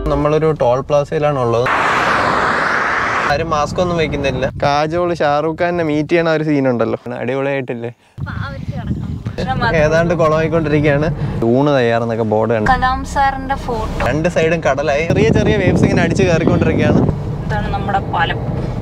നമ്മളൊരു ടോൾ പ്ലാസയിലാണ് ഉള്ളത് ആരും മാസ്ക് ഒന്നും വെക്കുന്നില്ല കാജോൾ ഷാറൂഖ് ഖാനെ മീറ്റ് ചെയ്യണ ഒരു സീൻ ഉണ്ടല്ലോ അടിപൊളിയായിട്ടില്ലേ ഏതാണ്ട് കുളമായിക്കൊണ്ടിരിക്കുകയാണ് ഊണ് തയ്യാറെന്നൊക്കെ ബോർഡ് കണ്ട് കലാം സാറിന്റെ ഫോട്ടോ രണ്ട് സൈഡും കടലായി ചെറിയ ചെറിയ വേവ്സ് ഇങ്ങനെ അടിച്ച് കയറിക്കൊണ്ടിരിക്കുകയാണ് ഇതാണ് നമ്മുടെ പാലം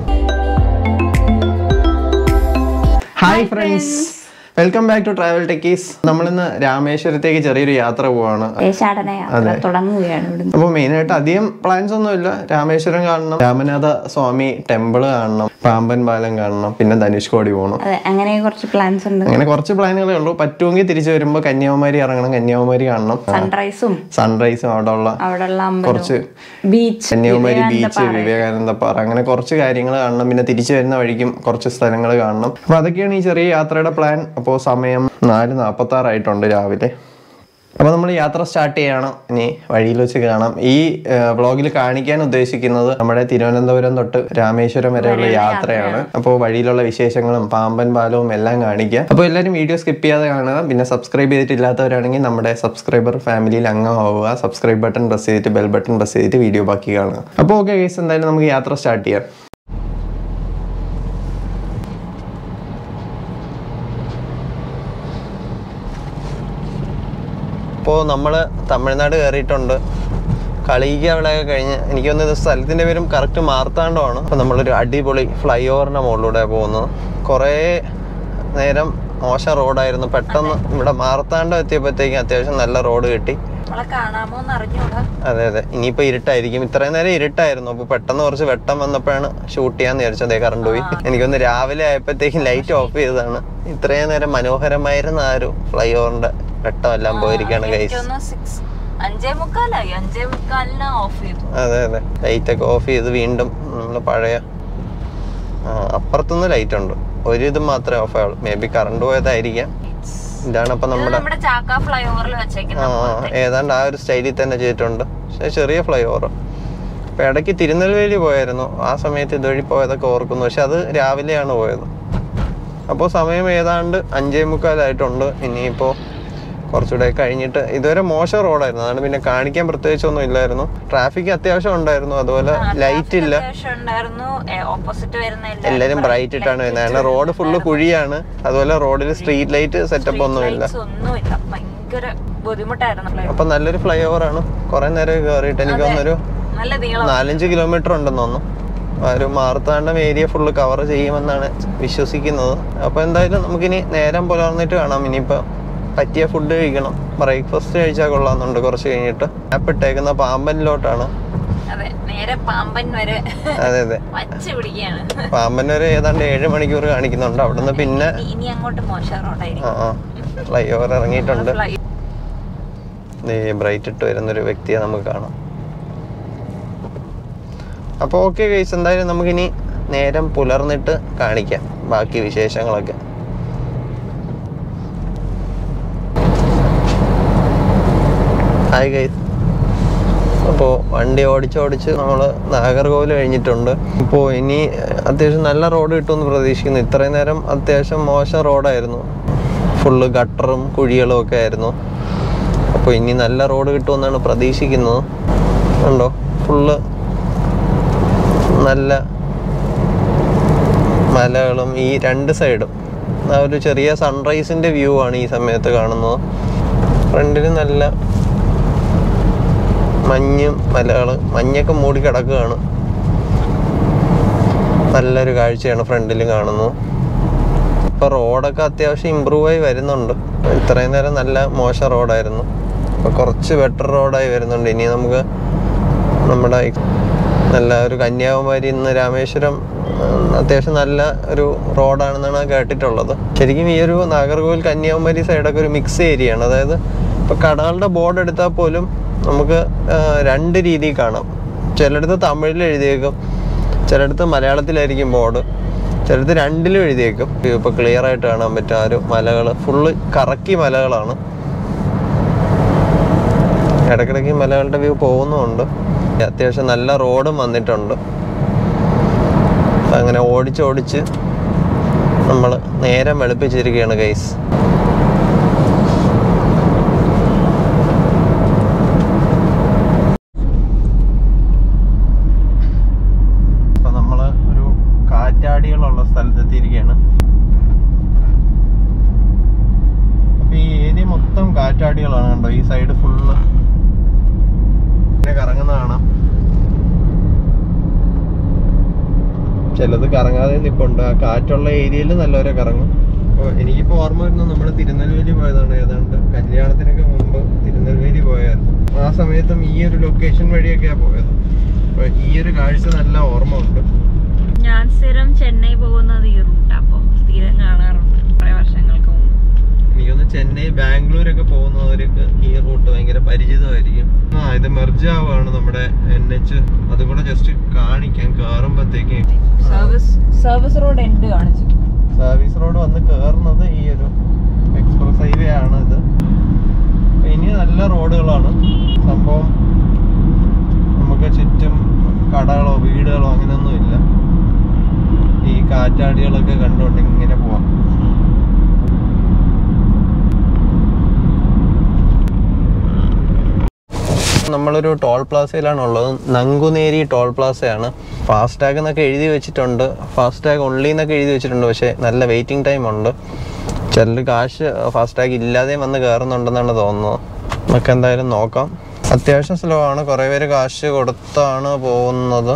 hi friends welcome back to travel techies നമ്മളിന്ന് രാമേശ്വരത്തേക്ക് ചെറിയൊരു യാത്ര പോവാണ് ദേശാടന യാത്ര തുടങ്ങുകയാണ് ഇവിടുന്ന് അപ്പോൾ മെയിനായിട്ട് അധികം പ്ലാൻസ് ഒന്നുമില്ല രാമേശ്വരം കാണണം രാമനാഥ സ്വാമി ടെമ്പിൾ കാണണം പാമ്പൻ പാലം കാണണം പിന്നെ ധനുഷ്കോടി പോകണം അതെ അങ്ങനെ കുറച്ച് പ്ലാൻസ് ഉണ്ട് അങ്ങനെ കുറച്ച് പ്ലാനുകളേ ഉള്ളൂ പറ്റുമെങ്കിൽ തിരിച്ചു വരുമ്പോൾ കന്യാകുമാരി ഇറങ്ങണം കന്യാകുമാരി കാണണം സൺറൈസും സൺറൈസും അവിടെ ഉള്ള അവിടെയുള്ള കുറച്ച് അമ്പലം ബീച്ച് കന്യാകുമാരി ബീച്ച് വിവേകാനന്ദ പാറ അങ്ങനെ കുറച്ച് കാര്യങ്ങൾ കാണണം പിന്നെ തിരിച്ചു വരുന്ന വഴിക്കും കുറച്ച് സ്ഥലങ്ങൾ കാണണം അപ്പൊ അതൊക്കെയാണ് ഈ ചെറിയ യാത്രയുടെ പ്ലാൻ അപ്പോൾ സമയം നാല് നാൽപ്പത്തി ആറായിട്ടുണ്ട് രാവിലെ അപ്പോൾ നമ്മൾ യാത്ര സ്റ്റാർട്ട് ചെയ്യണം ഇനി വഴിയിൽ വെച്ച് കാണാം ഈ വ്ളോഗിൽ കാണിക്കാൻ ഉദ്ദേശിക്കുന്നത് നമ്മുടെ തിരുവനന്തപുരം തൊട്ട് രാമേശ്വരം വരെയുള്ള യാത്രയാണ് അപ്പോൾ വഴിയിലുള്ള വിശേഷങ്ങളും പാമ്പൻ പാലവും എല്ലാം കാണിക്കുക അപ്പോൾ എല്ലാവരും വീഡിയോ സ്കിപ്പ് ചെയ്യാതെ കാണുക പിന്നെ സബ്സ്ക്രൈബ് ചെയ്തിട്ടില്ലാത്തവരാണെങ്കിൽ നമ്മുടെ സബ്സ്ക്രൈബർ ഫാമിലിയിൽ അംഗമാവുക സബ്സ്ക്രൈബ് ബട്ടൺ പ്രസ് ചെയ്തിട്ട് ബെൽ ബട്ടൺ പ്രസ് ചെയ്തിട്ട് വീഡിയോ ബാക്കി കാണുക അപ്പോൾ ഓക്കെ കേസ് എന്തായാലും നമുക്ക് യാത്ര സ്റ്റാർട്ട് ചെയ്യാം ഇപ്പോൾ നമ്മൾ തമിഴ്നാട് കയറിയിട്ടുണ്ട് കളിക്ക് അവിടെയൊക്കെ കഴിഞ്ഞ് എനിക്ക് തോന്നുന്നത് സ്ഥലത്തിൻ്റെ പേരും കറക്റ്റ് മാർത്താണ്ഡമാണ് അപ്പോൾ നമ്മളൊരു അടിപൊളി ഫ്ലൈ ഓവറിൻ്റെ മുകളിലൂടെ പോകുന്നത് കുറേ നേരം മോശം റോഡായിരുന്നു പെട്ടെന്ന് ഇവിടെ മാർത്താണ്ഡം എത്തിയപ്പോഴത്തേക്കും അത്യാവശ്യം നല്ല റോഡ് കിട്ടി നമ്മളെ കാണാമോ എന്ന് അറിഞ്ഞൂടാ അതെ അതെ ഇനിയിപ്പോൾ ഇരുട്ടായിരിക്കും ഇത്രയും നേരം ഇരുട്ടായിരുന്നു അപ്പോൾ പെട്ടെന്ന് കുറച്ച് വെട്ടം വന്നപ്പോഴാണ് ഷൂട്ട് ചെയ്യാന്ന് വിചാരിച്ചത് അതേ കറണ്ട് പോയി എനിക്കൊന്ന് രാവിലെ ആയപ്പോഴത്തേക്കും ലൈറ്റ് ഓഫ് ചെയ്തതാണ് ഇത്രയും നേരം മനോഹരമായിരുന്ന ആ ഒരു ഫ്ലൈ ഓവറിന്റെ വെട്ടം എല്ലാം പോയിരിക്കുകയാണ് ഗൈസ് എനിക്കൊന്ന് സിക്സ് അഞ്ചേ മുക്കാലായി അഞ്ചേ മുക്കാലിന് ഓഫ് ചെയ്തു അതെ അതെ ലൈറ്റ് ഒക്കെ ഓഫ് ചെയ്ത് വീണ്ടും നമ്മൾ പഴയ ആ, അപ്പുറത്തുനിന്ന് ലൈറ്റ് ഉണ്ട് ഒരു ഇത് മാത്രമേ ഓഫ് ആവുള്ളൂ മേ ബി കറണ്ട് പോയതായിരിക്കാം ഇതാണ് അപ്പൊ ഇത് നമ്മുടെ നമ്മുടെ ചാക്ക ഫ്ലൈ ഓവറിൽ വെച്ചേക്കുന്ന ആ ഏതാണ്ട് ആ ഒരു സ്റ്റൈലിൽ തന്നെ ചെയ്തിട്ടുണ്ട് പക്ഷെ ചെറിയ ഫ്ലൈ ഓവർ അപ്പൊ ഇടയ്ക്ക് തിരുനെൽവേലി പോയായിരുന്നു ആ സമയത്ത് ഇതുവഴി പോയതൊക്കെ ഓർക്കുന്നു പക്ഷെ അത് രാവിലെയാണ് പോയത് അപ്പോൾ സമയം ഏതാണ്ട് അഞ്ചേ മുക്കാലായിട്ടുണ്ട് ഇനിയിപ്പോൾ കുറച്ചുകൂടെ കഴിഞ്ഞിട്ട് ഇതുവരെ മോശം റോഡായിരുന്നു അതാണ് പിന്നെ കാണിക്കാൻ പ്രത്യേകിച്ചൊന്നും ഇല്ലായിരുന്നു ട്രാഫിക് അത്യാവശ്യം ഉണ്ടായിരുന്നു അതുപോലെ ലൈറ്റ് ഇല്ല അത്യാവശ്യം ഉണ്ടായിരുന്നു ഓപ്പോസിറ്റ് വരുന്ന എല്ലാവരും ബ്രൈറ്റ് ഇട്ടാണ് വരുന്നത് കാരണം റോഡ് ഫുള്ള് കുഴിയാണ് അതുപോലെ റോഡിൽ സ്ട്രീറ്റ് ലൈറ്റ് സെറ്റപ്പ് ഒന്നുമില്ല ലൈറ്റ്സ് ഒന്നുമില്ല ഭയങ്കര ബുദ്ധിമുട്ടായിരുന്നു flight. അപ്പൊ നല്ലൊരു ഫ്ലൈ ഓവർ ആണ് കുറെ നേരം കയറിയിട്ട് എനിക്ക് തോന്നുന്നൊരു നല്ല നീളം നാലഞ്ച് കിലോമീറ്റർ ഉണ്ടെന്ന് തോന്നുന്നു ആ ഒരു മാർത്താണ്ഡം ഏരിയ ഫുള്ള് കവർ ചെയ്യുമെന്നാണ് വിശ്വസിക്കുന്നത് അപ്പോൾ എന്തായാലും നമുക്കിനി നേരം പുലർന്നിട്ട് കാണാം ഇനിയിപ്പോൾ പറ്റിയ ഫുഡ് കഴിക്കണം ബ്രേക്ക്ഫാസ്റ്റ് കഴിച്ചാൽ കൊള്ളാമെന്നുണ്ട് കുറച്ച് കഴിഞ്ഞിട്ട് ആപ്പ് ഇട്ടേക്കുന്ന പാമ്പനിലോട്ടാണ് അതെ നേരെ പാമ്പൻ വരെ അതെ അതെ വച്ച് പിടിക്കുകയാണ് പാമ്പൻ ഒരു ഏതാണ്ട് ഏഴ് മണിക്കൂർ കാണിക്കുന്നുണ്ട് അവിടുന്ന് പിന്നെ ഇനി- ഇനി അങ്ങോട്ട് മോശം ആ റോഡായിരിക്കും ആ ഫ്ലൈ ഓവർ ഇറങ്ങിയിട്ടുണ്ട് ഫ്ലൈ ബ്രൈറ്റ് ഇട്ട് വരുന്നൊരു വ്യക്തിയെ നമുക്ക് കാണാം അപ്പോൾ ഓക്കെ ഗൈസ് എന്തായാലും നമുക്കിനി നേരം പുലർന്നിട്ട് കാണിക്കാം ബാക്കി വിശേഷങ്ങളൊക്കെ ഹായ് ഗൈസ് അപ്പോൾ വണ്ടി ഓടിച്ചോടിച്ച് നമ്മൾ നാഗർകോവിൽ കഴിഞ്ഞിട്ടുണ്ട് ഇപ്പോൾ ഇനി അത്യാവശ്യം നല്ല റോഡ് കിട്ടുമെന്ന് പ്രതീക്ഷിക്കുന്നു ഇത്രയും നേരം അത്യാവശ്യം മോശം റോഡായിരുന്നു ഫുള്ള് ഗട്ടറും കുഴികളും ഒക്കെ ആയിരുന്നു അപ്പോൾ ഇനി നല്ല റോഡ് കിട്ടുമെന്നാണ് പ്രതീക്ഷിക്കുന്നത് ഉണ്ടോ ഫുള്ള് നല്ല മലകളും ഈ രണ്ട് സൈഡും ആ ഒരു ചെറിയ സൺറൈസിൻ്റെ വ്യൂ ആണ് ഈ സമയത്ത് കാണുന്നത് ഫ്രണ്ടിൽ നല്ല മഞ്ഞും മലകൾ മഞ്ഞൊക്കെ മൂടി കിടക്കുകയാണ് നല്ലൊരു കാഴ്ചയാണ് ഫ്രണ്ടിൽ കാണുന്നത് ഇപ്പൊ റോഡൊക്കെ അത്യാവശ്യം ഇമ്പ്രൂവ് ആയി വരുന്നുണ്ട് ഇത്രയും നേരം നല്ല മോശം റോഡായിരുന്നു ഇപ്പൊ കുറച്ച് ബെറ്റർ റോഡായി വരുന്നുണ്ട് ഇനി നമുക്ക് നമ്മുടെ ഈ നല്ല ഒരു കന്യാകുമാരി ഇന്ന് രാമേശ്വരം ഉം, അത്യാവശ്യം നല്ല ഒരു റോഡാണെന്നാണ് കേട്ടിട്ടുള്ളത് ശരിക്കും ഈ ഒരു നാഗർകോവിൽ കന്യാകുമാരി സൈഡൊക്കെ ഒരു മിക്സ് ഏരിയയാണ് അതായത് ഇപ്പൊ കടകളുടെ ബോർഡ് എടുത്താൽ പോലും നമുക്ക് ആ, രണ്ട് രീതിയിൽ കാണാം ചിലയിടത്ത് തമിഴിൽ എഴുതിയേക്കും ചിലയിടത്ത് മലയാളത്തിലായിരിക്കും ബോർഡ് ചിലടത്ത് രണ്ടിലും എഴുതിയേക്കും ഇപ്പൊ ക്ലിയർ ആയിട്ട് കാണാൻ പറ്റും ആ ഒരു മലകൾ ഫുള്ള് കറക്കി മലകളാണ് ഇടയ്ക്കിടയ്ക്ക് മലകളുടെ വ്യൂ പോകുന്നുമുണ്ട് അത്യാവശ്യം നല്ല റോഡും വന്നിട്ടുണ്ട് അപ്പൊ അങ്ങനെ ഓടിച്ചോടിച്ച് നമ്മൾ നേരം വെളുപ്പിച്ചിരിക്കുകയാണ് ഗൈസ് ചിലത് കറങ്ങാതെ നിപ്പുണ്ട് ആ കാറ്റുള്ള ഏരിയയിൽ നല്ലവരെ കറങ്ങും അപ്പോൾ എനിക്കിപ്പോൾ ഓർമ്മ വരുന്നത് നമ്മൾ തിരുനെൽവേലി പോയതാണ് ഏതാണ്ട് കല്യാണത്തിനൊക്കെ മുമ്പ് തിരുനെൽവേലി പോയായിരുന്നു ആ സമയത്തും ഈ ഒരു ലൊക്കേഷൻ വഴിയൊക്കെയാണ് പോയത് അപ്പോൾ ഈ ഒരു കാഴ്ച നല്ല ഓർമ്മ ഉണ്ട് ഞാൻ സ്ഥിരം ചെന്നൈ പോകുന്നത് ഈ റൂട്ടാ അപ്പം സ്ഥിരം കാണാറുണ്ട് കുറെ വർഷങ്ങൾക്ക് മുമ്പ് എനിക്കൊന്ന് ചെന്നൈ ബാംഗ്ലൂരൊക്കെ പോകുന്നവർക്ക് ഈ റൂട്ട് ഭയങ്കര പരിചിതമായിരിക്കും ആ ഇത് മെർജ് ആവുകയാണ് നമ്മുടെ എൻ എച്ച് അതുകൂടെ ജസ്റ്റ് കാണിക്കാൻ കയറുമ്പോഴത്തേക്ക് സർവീസ് സർവീസ് റോഡ് എൻഡ് കാണിച്ചു സർവീസ് റോഡ് വന്ന് കയറുന്നത് ഈ ഒരു എക്സ്പ്രസ് ഹൈവേ ആണ് ഇത് അപ്പൊ ഇനി നല്ല റോഡുകളാണ് സംഭവം നമുക്ക് ചുറ്റും കടകളോ വീടുകളോ അങ്ങനെയൊന്നും ഇല്ല ഈ കാറ്റാടികളൊക്കെ കണ്ടോണ്ട് ഇങ്ങനെ പോവാം നമ്മളൊരു ടോൾ പ്ലാസയിലാണ് ഉള്ളത് നങ്കുനേരി ടോൾ പ്ലാസയാണ് ഫാസ്ടാഗ് എന്നൊക്കെ എഴുതി വെച്ചിട്ടുണ്ട് ഫാസ്ടാഗ് ഓൺലി എന്നൊക്കെ എഴുതി വെച്ചിട്ടുണ്ട് പക്ഷേ നല്ല വെയിറ്റിംഗ് ടൈം ഉണ്ട് ചിലർ കാശ് ഫാസ്ടാഗ് ഇല്ലാതെയും വന്ന് കയറുന്നുണ്ടെന്നാണ് തോന്നുന്നത് നമുക്ക് എന്തായാലും നോക്കാം അത്യാവശ്യം സ്ലോ ആണ് കുറേ പേര് കാശ് കൊടുത്താണ് പോകുന്നത്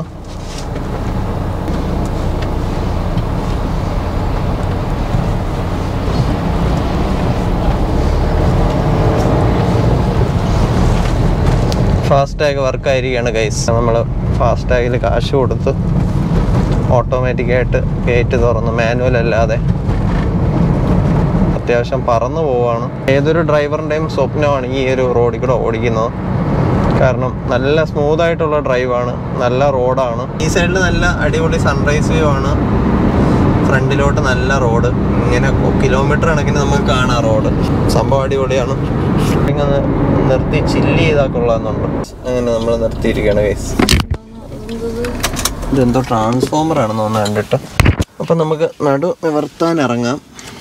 ഫാസ്ടാഗ് വർക്ക് ആയിരിക്കുകയാണ് ഗൈസ് നമ്മൾ ഫാസ്ടാഗിൽ കാശ് കൊടുത്ത് ഓട്ടോമാറ്റിക്കായിട്ട് ഗേറ്റ് തുറന്ന് മാനുവൽ അല്ലാതെ അത്യാവശ്യം പറന്നു പോവാണ് ഏതൊരു ഡ്രൈവറിൻ്റെയും സ്വപ്നമാണ് ഈ ഒരു റോഡിൽ കൂടെ ഓടിക്കുന്നത് കാരണം നല്ല സ്മൂത്ത് ആയിട്ടുള്ള ഡ്രൈവാണ് നല്ല റോഡാണ് ഈ സൈഡിൽ നല്ല അടിപൊളി സൺറൈസ് വ്യൂ ആണ് ഫ്രണ്ടിലോട്ട് നല്ല റോഡ് ഇങ്ങനെ കിലോമീറ്റർ കണക്കിന് നമുക്ക് കാണാം റോഡ് സംഭവം അടിപൊളിയാണ് ഇങ്ങനെ നിർത്തി ചില്ല് ചെയ്താൽ കൊള്ളാമെന്നുണ്ട് അങ്ങനെ നമ്മൾ നിർത്തിയിരിക്കുകയാണ് ഗൈസ് ഇതെന്തോ ട്രാൻസ്ഫോമർ ആണെന്ന് തോന്നുന്നു കണ്ടിട്ട് അപ്പം നമുക്ക് നടു നിവർത്താൻ ഇറങ്ങാം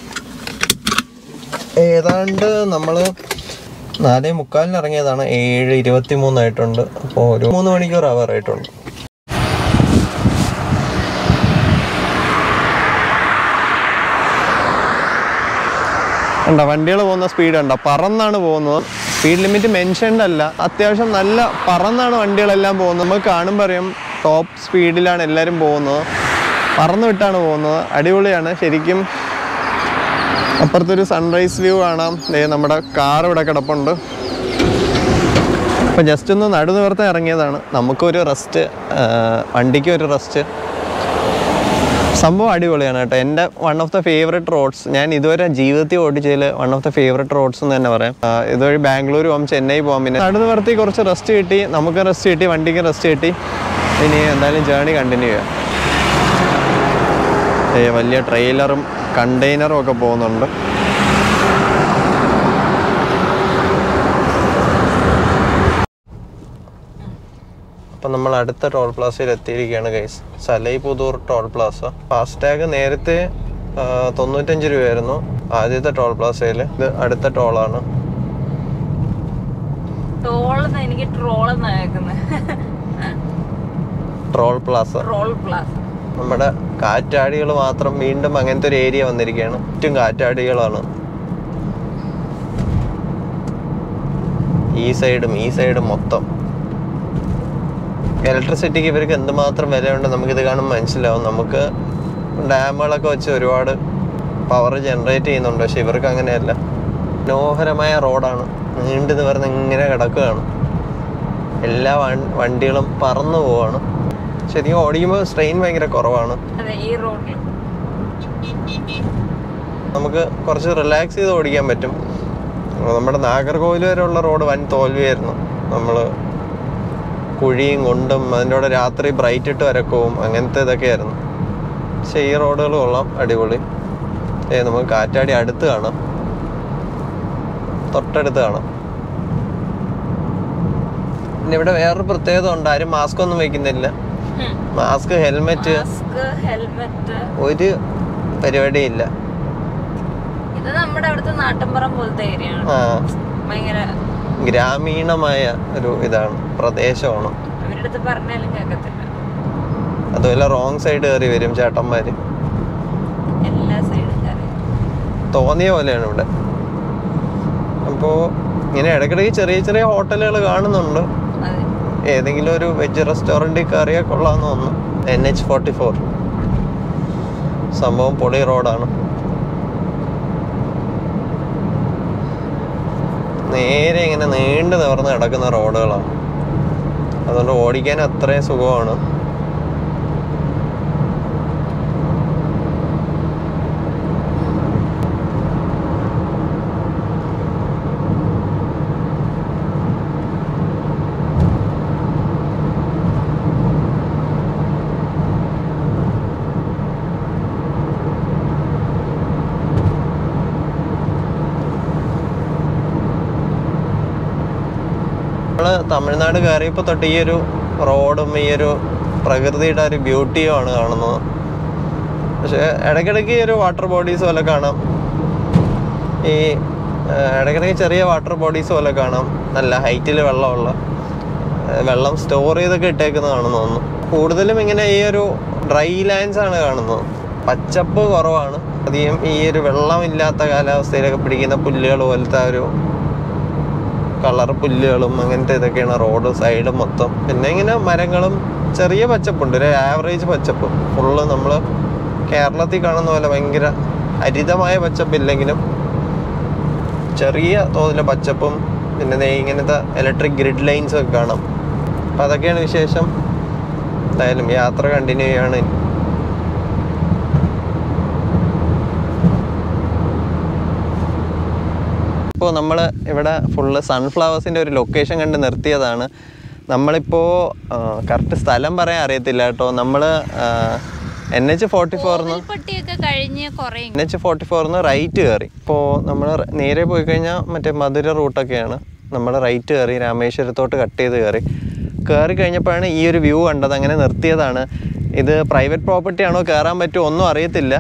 ഏതാണ്ട് നമ്മൾ നാലേ മുക്കാലിന് ഇറങ്ങിയതാണ് ഏഴ് ഇരുപത്തി മൂന്നായിട്ടുണ്ട് അപ്പോൾ ഒരു മൂന്ന് മണിക്കൂർ ആവാറായിട്ടുണ്ട് ഉണ്ടോ വണ്ടികൾ പോകുന്ന സ്പീഡ് ഉണ്ടോ പറന്നാണ് പോകുന്നത് സ്പീഡ് ലിമിറ്റ് മെൻഷൻഡ് അല്ല അത്യാവശ്യം നല്ല പറന്നാണ് വണ്ടികളെല്ലാം പോകുന്നത് നമുക്ക് കാണുമ്പോൾ അറിയാം ടോപ്പ് സ്പീഡിലാണ് എല്ലാവരും പോകുന്നത് പറന്ന് വിട്ടാണ് പോകുന്നത് അടിപൊളിയാണ് ശരിക്കും അപ്പുറത്തൊരു സൺറൈസ് വ്യൂ കാണാം ദേ നമ്മുടെ കാർ ഇവിടെ കിടപ്പുണ്ട് അപ്പോൾ ജസ്റ്റ് ഒന്ന് നടു നിവർത്താൻ ഇറങ്ങിയതാണ് നമുക്കൊരു റെസ്റ്റ് വണ്ടിക്ക് ഒരു റെസ്റ്റ് സംഭവം അടിപൊളിയാണ് കേട്ടോ എൻ്റെ one of the favourite roads ഞാൻ ഇതുവരെ ജീവിതത്തിൽ ഓടിച്ചതിൽ one of the favourite roads എന്ന് തന്നെ പറയാം ആ, ഇതുവഴി ബാംഗ്ലൂർ പോകാം ചെന്നൈ പോകാം പിന്നെ നടു നിവർത്തി കുറച്ച് റെസ്റ്റ് കിട്ടി നമുക്ക് റെസ്റ്റ് കിട്ടി വണ്ടിക്ക് റെസ്റ്റ് കിട്ടി ഇനി എന്തായാലും ജേണി കണ്ടിന്യൂ ചെയ്യാം ഏ, വലിയ ട്രെയിലറും കണ്ടെയ്നറും ഒക്കെ പോകുന്നുണ്ട് അപ്പം നമ്മൾ അടുത്ത ടോൾ പ്ലാസയിൽ എത്തിയിരിക്കുകയാണ് guys Salai Puthur toll plaza FASTag നേരത്തെ ആ, തൊണ്ണൂറ്റഞ്ച് രൂപയായിരുന്നു ആദ്യത്തെ ടോൾ പ്ലാസയിൽ ഇത് അടുത്ത ടോളാണ് ടോളെന്ന് എനിക്ക് ട്രോളെന്നാ കേൾക്കുന്നത് ട്രോൾ പ്ലാസ ട്രോൾ പ്ലാസ് നമ്മുടെ കാറ്റാടികൾ മാത്രം വീണ്ടും അങ്ങനത്തെ ഒരു ഏരിയ വന്നിരിക്കുകയാണ് ചുറ്റും കാറ്റാടികളാണ് ഈ സൈഡും ഈ സൈഡും മൊത്തം ഇലക്ട്രിസിറ്റിക്ക് ഇവർക്ക് എന്തുമാത്രം വിലയുണ്ട് നമുക്കിത് കാണുമ്പോൾ മനസ്സിലാവും നമുക്ക് ഡാമുകളൊക്കെ വെച്ച് ഒരുപാട് പവർ ജനറേറ്റ് ചെയ്യുന്നുണ്ട് പക്ഷെ ഇവർക്ക് അങ്ങനെയല്ല മനോഹരമായ റോഡാണ് നീണ്ടു നിവർന്ന് ഇങ്ങനെ കിടക്കുകയാണ് എല്ലാ വൺ- വണ്ടികളും പറന്നു പോവാണ് ശരിക്കും ഓടിക്കുമ്പോൾ സ്ട്രെയിൻ ഭയങ്കര കുറവാണ് അതെ ഈ റോഡിൽ നമുക്ക് കുറച്ച് റിലാക്സ് ചെയ്ത് ഓടിക്കാൻ പറ്റും നമ്മുടെ നാഗർകോവിൽ വരെയുള്ള റോഡ് വൻ തോൽവിയായിരുന്നു നമ്മൾ കുഴിയും കൊണ്ടും അതിൻ്റെ കൂടെ രാത്രി ബ്രൈറ്റ് ഇട്ട് വരക്കവും അങ്ങനത്തെ ഇതൊക്കെയായിരുന്നു പക്ഷേ ഈ റോഡുകൾ കൊള്ളാം അടിപൊളി ഏ നമുക്ക് കാറ്റാടി അടുത്ത് കാണാം തൊട്ടടുത്ത് കാണാം പിന്നെ ഇവിടെ വേറൊരു പ്രത്യേകത ഉണ്ട് ആരും മാസ്ക് ഒന്നും വെക്കുന്നില്ല മാസ്ക് ഹെൽമെറ്റ് മാസ്ക് ഹെൽമെറ്റ് ഒരു പരിപാടിയില്ല ഇത് നമ്മുടെ അവിടുത്തെ നാട്ടിൻപുറം പോലത്തെ ഏരിയ ആണ് ആ ഭയങ്കര ഗ്രാമീണമായ ഒരു ഇതാണ് പ്രദേശമാണ് അവരുടെ അടുത്ത് പറഞ്ഞാലും കേൾക്കത്തില്ല അതുപോലെ റോങ് സൈഡ് കയറി വരും ചേട്ടന്മാര് എല്ലാ സൈഡും കയറി തോന്നിയ പോലെയാണ് ഇവിടെ അപ്പോൾ ഇങ്ങനെ ഇടയ്ക്കിടയ്ക്ക് ചെറിയ ചെറിയ ഹോട്ടലുകൾ കാണുന്നുണ്ട് അതെ ഏതെങ്കിലും ഒരു വെജ് റെസ്റ്റോറൻറ്റിൽ കയറിയാൽ കൊള്ളാമെന്ന് തോന്നുന്നു എൻ എച്ച് ഫോർട്ടി ഫോർ സംഭവം പൊളി റോഡാണ് നേരെ ഇങ്ങനെ നീണ്ടു നിവർന്ന് കിടക്കുന്ന റോഡുകളാണ് അതുകൊണ്ട് ഓടിക്കാൻ അത്രയും സുഖമാണ് നമ്മള് തമിഴ്നാട് കയറിയപ്പോൾ തൊട്ട് ഈ ഒരു റോഡും ഈ ഒരു പ്രകൃതിയുടെ ഒരു ബ്യൂട്ടിയുമാണ് കാണുന്നത് പക്ഷെ ഇടയ്ക്കിടയ്ക്ക് ഈ ഒരു വാട്ടർ ബോഡീസ് പോലെ കാണാം ഈ ആ, ഇടയ്ക്കിടയ്ക്ക് ചെറിയ വാട്ടർ ബോഡീസ് പോലെ കാണാം നല്ല ഹൈറ്റിൽ വെള്ളമുള്ള ആ, വെള്ളം സ്റ്റോർ ചെയ്തൊക്കെ ഇട്ടേക്കുന്ന കാണുന്നു തോന്നുന്നു കൂടുതലും ഇങ്ങനെ ഈ ഒരു ഡ്രൈ ലാൻഡ്സ് ആണ് കാണുന്നത് പച്ചപ്പ് കുറവാണ് അധികം ഈ ഒരു വെള്ളമില്ലാത്ത കാലാവസ്ഥയിലൊക്കെ പിടിക്കുന്ന പുല്ലുകൾ പോലത്തെ ആ ഒരു കളർ പുല്ലുകളും അങ്ങനത്തെ ഇതൊക്കെയാണ് റോഡ് സൈഡ് മൊത്തം പിന്നെ ഇങ്ങനെ മരങ്ങളും ചെറിയ പച്ചപ്പുണ്ട് ഒരു ആവറേജ് പച്ചപ്പ് ഫുള്ള് നമ്മൾ കേരളത്തിൽ കാണുന്ന പോലെ ഭയങ്കര ഹരിതമായ പച്ചപ്പില്ലെങ്കിലും ചെറിയ തോതിലെ പച്ചപ്പും പിന്നെ ദേ ഇങ്ങനത്തെ ഇലക്ട്രിക് ഗ്രിഡ് ലൈൻസ് ഒക്കെ കാണാം അപ്പം അതൊക്കെയാണ് വിശേഷം എന്തായാലും യാത്ര കണ്ടിന്യൂ ചെയ്യാണ് ഇപ്പോൾ നമ്മൾ ഇവിടെ ഫുള്ള് സൺഫ്ലവേഴ്സിൻ്റെ ഒരു ലൊക്കേഷൻ കണ്ട് നിർത്തിയതാണ് നമ്മളിപ്പോൾ കറക്റ്റ് സ്ഥലം പറയാൻ അറിയത്തില്ല കേട്ടോ നമ്മൾ എൻ എച്ച് ഫോർട്ടി ഫോറിന്ന് പട്ടിയൊക്കെ കഴിഞ്ഞ് കുറെ എൻ എച്ച് ഫോർട്ടി ഫോറിന്ന് റൈറ്റ് കയറി ഇപ്പോൾ നമ്മൾ നേരെ പോയി കഴിഞ്ഞാൽ മറ്റേ മധുര റൂട്ടൊക്കെയാണ് നമ്മൾ റൈറ്റ് കയറി രാമേശ്വരത്തോട്ട് കട്ട് ചെയ്ത് കയറി കയറി കഴിഞ്ഞപ്പോഴാണ് ഈ ഒരു വ്യൂ കണ്ടത് അങ്ങനെ നിർത്തിയതാണ് ഇത് പ്രൈവറ്റ് പ്രോപ്പർട്ടി ആണോ കയറാൻ പറ്റുമോ ഒന്നും അറിയത്തില്ല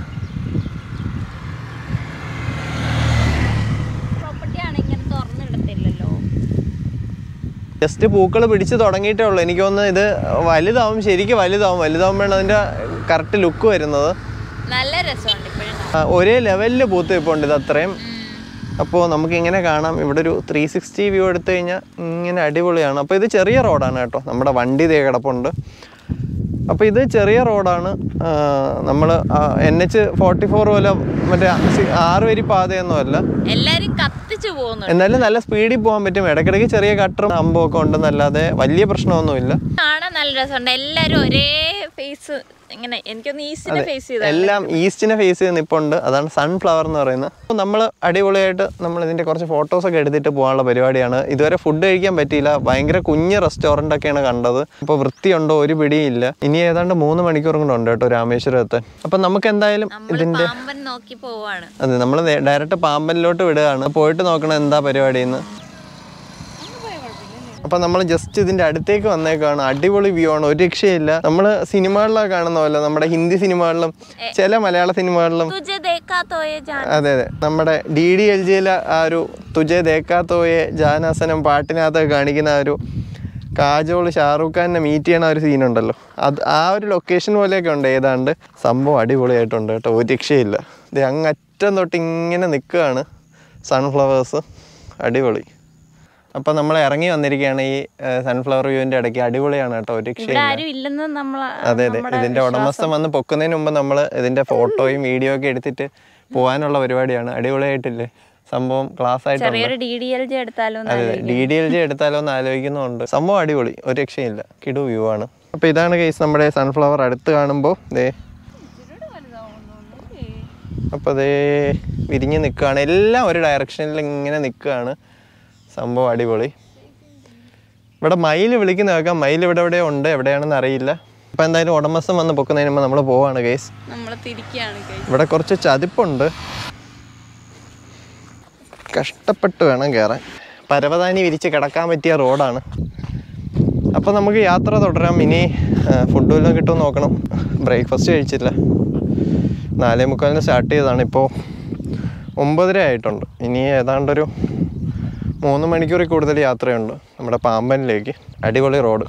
പ്രോപ്പർട്ടി ആണ് ഇങ്ങനെ തുറന്നിടത്തില്ലല്ലോ ജസ്റ്റ് പൂക്കൾ പിടിച്ച് തുടങ്ങിയിട്ടേ ഉള്ളൂ എനിക്ക് തോന്നുന്നു ഇത് വലുതാവും ശരിക്കും വലുതാവും വലുതാവുമ്പോഴാണ് അതിൻ്റെ കറക്റ്റ് ലുക്ക് വരുന്നത് നല്ല രസമുണ്ട് ഇപ്പോഴും ആ, ഒരേ ലെവലിൽ പൂത്ത് ഇപ്പോൾ ഇത് അത്രയും അപ്പോൾ നമുക്ക് ഇങ്ങനെ കാണാം ഇവിടെ ഒരു ത്രീ സിക്സ്റ്റി വ്യൂ എടുത്തു കഴിഞ്ഞാൽ ഇങ്ങനെ അടിപൊളിയാണ് അപ്പോൾ ഇത് ചെറിയ റോഡാണ് കേട്ടോ നമ്മുടെ വണ്ടി ദേ കിടപ്പുണ്ട് അപ്പോൾ ഇത് ചെറിയ റോഡാണ് നമ്മൾ എൻ എച്ച് ഫോർട്ടി ഫോർ പോലെ മറ്റേ സി- ആറ് വരി പാതയൊന്നുമല്ല എല്ലാരും കത്തിച്ചു പോകുന്നുണ്ട് എന്നാലും നല്ല സ്പീഡിൽ പോകാൻ പറ്റും ഇടയ്ക്കിടയ്ക്ക് ചെറിയ കട്ടറും അമ്പും ഒക്കെ ഉണ്ടെന്നല്ലാതെ വലിയ പ്രശ്നമൊന്നുമില്ല കാണാൻ നല്ല രസമുണ്ട് എല്ലാരും ഒരേ ഫേസ് ഇങ്ങനെ എനിക്കൊന്ന് ഈസ്റ്റിനെ ഫേസ് ചെയ്ത എല്ലാം ഈസ്റ്റിനെ ഫേസ് ചെയ്ത് നിപ്പുണ്ട് അതാണ് സൺഫ്ലവർ എന്ന് പറയുന്നത് അപ്പോൾ നമ്മൾ അടിപൊളിയായിട്ട് നമ്മൾ ഇതിൻ്റെ കുറച്ച് ഫോട്ടോസൊക്കെ എടുത്തിട്ട് പോകാനുള്ള പരിപാടിയാണ് ഇതുവരെ ഫുഡ് കഴിക്കാൻ പറ്റിയില്ല ഭയങ്കര കുഞ്ഞ് റെസ്റ്റോറൻ്റ് ഒക്കെയാണ് കണ്ടത് അപ്പോൾ വൃത്തിയുണ്ടോ ഒരു പിടിയും ഇല്ല ഇനി ഏതാണ്ട് മൂന്ന് മണിക്കൂർ കൂടെ ഉണ്ട് കേട്ടോ രാമേശ്വരം എത്താൻ അപ്പം നമുക്ക് എന്തായാലും നമ്മള് ഇതിൻ്റെ പാമ്പൻ നോക്കി പോവാണ് അതെ നമ്മൾ ഡയറക്റ്റ് പാമ്പനിലോട്ട് വിടുകയാണ് പോയിട്ട് നോക്കണം എന്താ പരിപാടിയെന്ന് അപ്പൊ നമ്മൾ ജസ്റ്റ് ഇതിന്റെ അടുത്തേക്ക് വന്നേക്കാണ് അടിപൊളി വ്യൂ ആണ് ഒരു രക്ഷയില്ല നമ്മൾ സിനിമകളിലൊക്കെ കാണുന്ന പോലെ നമ്മുടെ ഹിന്ദി സിനിമകളിലും ചില മലയാള സിനിമകളിലും തുജെ ദേക്കാത്തോയെ ജാൻ അതെ അതെ നമ്മുടെ ഡി ഡി എൽ ജിയിലെ ആ ഒരു തുജെ ദേക്കാത്തോയെ ജാനാസനം പാട്ടിനകത്തൊക്കെ കാണിക്കുന്ന ആ ഒരു കാജോൾ ഷാറൂഖ് ഖാനെ മീറ്റ് ചെയ്യണ ആ ഒരു സീനുണ്ടല്ലോ അത് ആ ഒരു ലൊക്കേഷൻ പോലെയൊക്കെ ഉണ്ട് ഏതാണ്ട് സംഭവം അടിപൊളിയായിട്ടുണ്ട് കേട്ടോ ഒരു രക്ഷയില്ല ഇത് അങ്ങറ്റം തൊട്ട് ഇങ്ങനെ നിൽക്കുകയാണ് സൺഫ്ലവേഴ്സ് അടിപൊളി അപ്പം നമ്മൾ ഇറങ്ങി വന്നിരിക്കുകയാണ് ഈ സൺഫ്ലവർ വ്യൂവിൻ്റെ ഇടയ്ക്ക് അടിപൊളിയാണ് കേട്ടോ ഒരു ഇവിടെ രക്ഷയില്ല ആരും ഇല്ലെന്ന് നമ്മള് അതെ അതെ ഇതിന്റെ ഉടമസ്ഥൻ വന്ന് പൊക്കുന്നതിന് മുമ്പ് നമ്മൾ ഇതിന്റെ ഫോട്ടോയും വീഡിയോ ഒക്കെ എടുത്തിട്ട് പോകാനുള്ള പരിപാടിയാണ് അടിപൊളിയായിട്ടില്ലേ സംഭവം ക്ലാസ് ആയിട്ടുണ്ട് ചെറിയൊരു ഡി ഡി എൽ ജി എടുത്താലോ എന്ന് അതെ ഡി ഡി എൽ ജി എടുത്താലോ എന്ന് ആലോചിക്കുന്നുണ്ട് സംഭവം അടിപൊളി ഒരു രക്ഷയില്ല കിടു വ്യൂ ആണ് അപ്പൊ ഇതാണ് കേസ് നമ്മുടെ സൺഫ്ലവർ അടുത്ത് കാണുമ്പോൾ ദേ അപ്പൊ ദേ വിരിഞ്ഞ് നിൽക്കുകയാണ് എല്ലാം ഒരു ഡയറക്ഷനിൽ ഇങ്ങനെ നിൽക്കുകയാണ് സംഭവം അടിപൊളി ഇവിടെ മയിൽ വിളിക്കുന്ന കേൾക്കാം മയിൽ ഇവിടെ എവിടെയോ ഉണ്ട് എവിടെയാണെന്ന് അറിയില്ല അപ്പം എന്തായാലും ഉടമസ്ഥൻ വന്ന് പൊക്കുന്നതിന് മുമ്പ് നമ്മൾ പോവാണ് കേസ് നമ്മള് തിരിക്കുകയാണ് ഇവിടെ കുറച്ച് ചതിപ്പുണ്ട് കഷ്ടപ്പെട്ട് വേണം കയറാൻ പരവതാനി വിരിച്ച് കിടക്കാൻ പറ്റിയ റോഡാണ് അപ്പോൾ നമുക്ക് യാത്ര തുടരാം ഇനി ഫുഡ് വല്ലതും കിട്ടുമെന്ന് നോക്കണം ബ്രേക്ക്ഫാസ്റ്റ് കഴിച്ചില്ല നാലേ മുക്കാലിന് സ്റ്റാർട്ട് ചെയ്തതാണ് ഇപ്പോൾ ഒമ്പതര ആയിട്ടുണ്ട് ഇനി ഏതാണ്ടൊരു മൂന്ന് മണിക്കൂറിൽ കൂടുതൽ യാത്രയുണ്ട് നമ്മുടെ പാമ്പനിലേക്ക് അടിപൊളി റോഡ്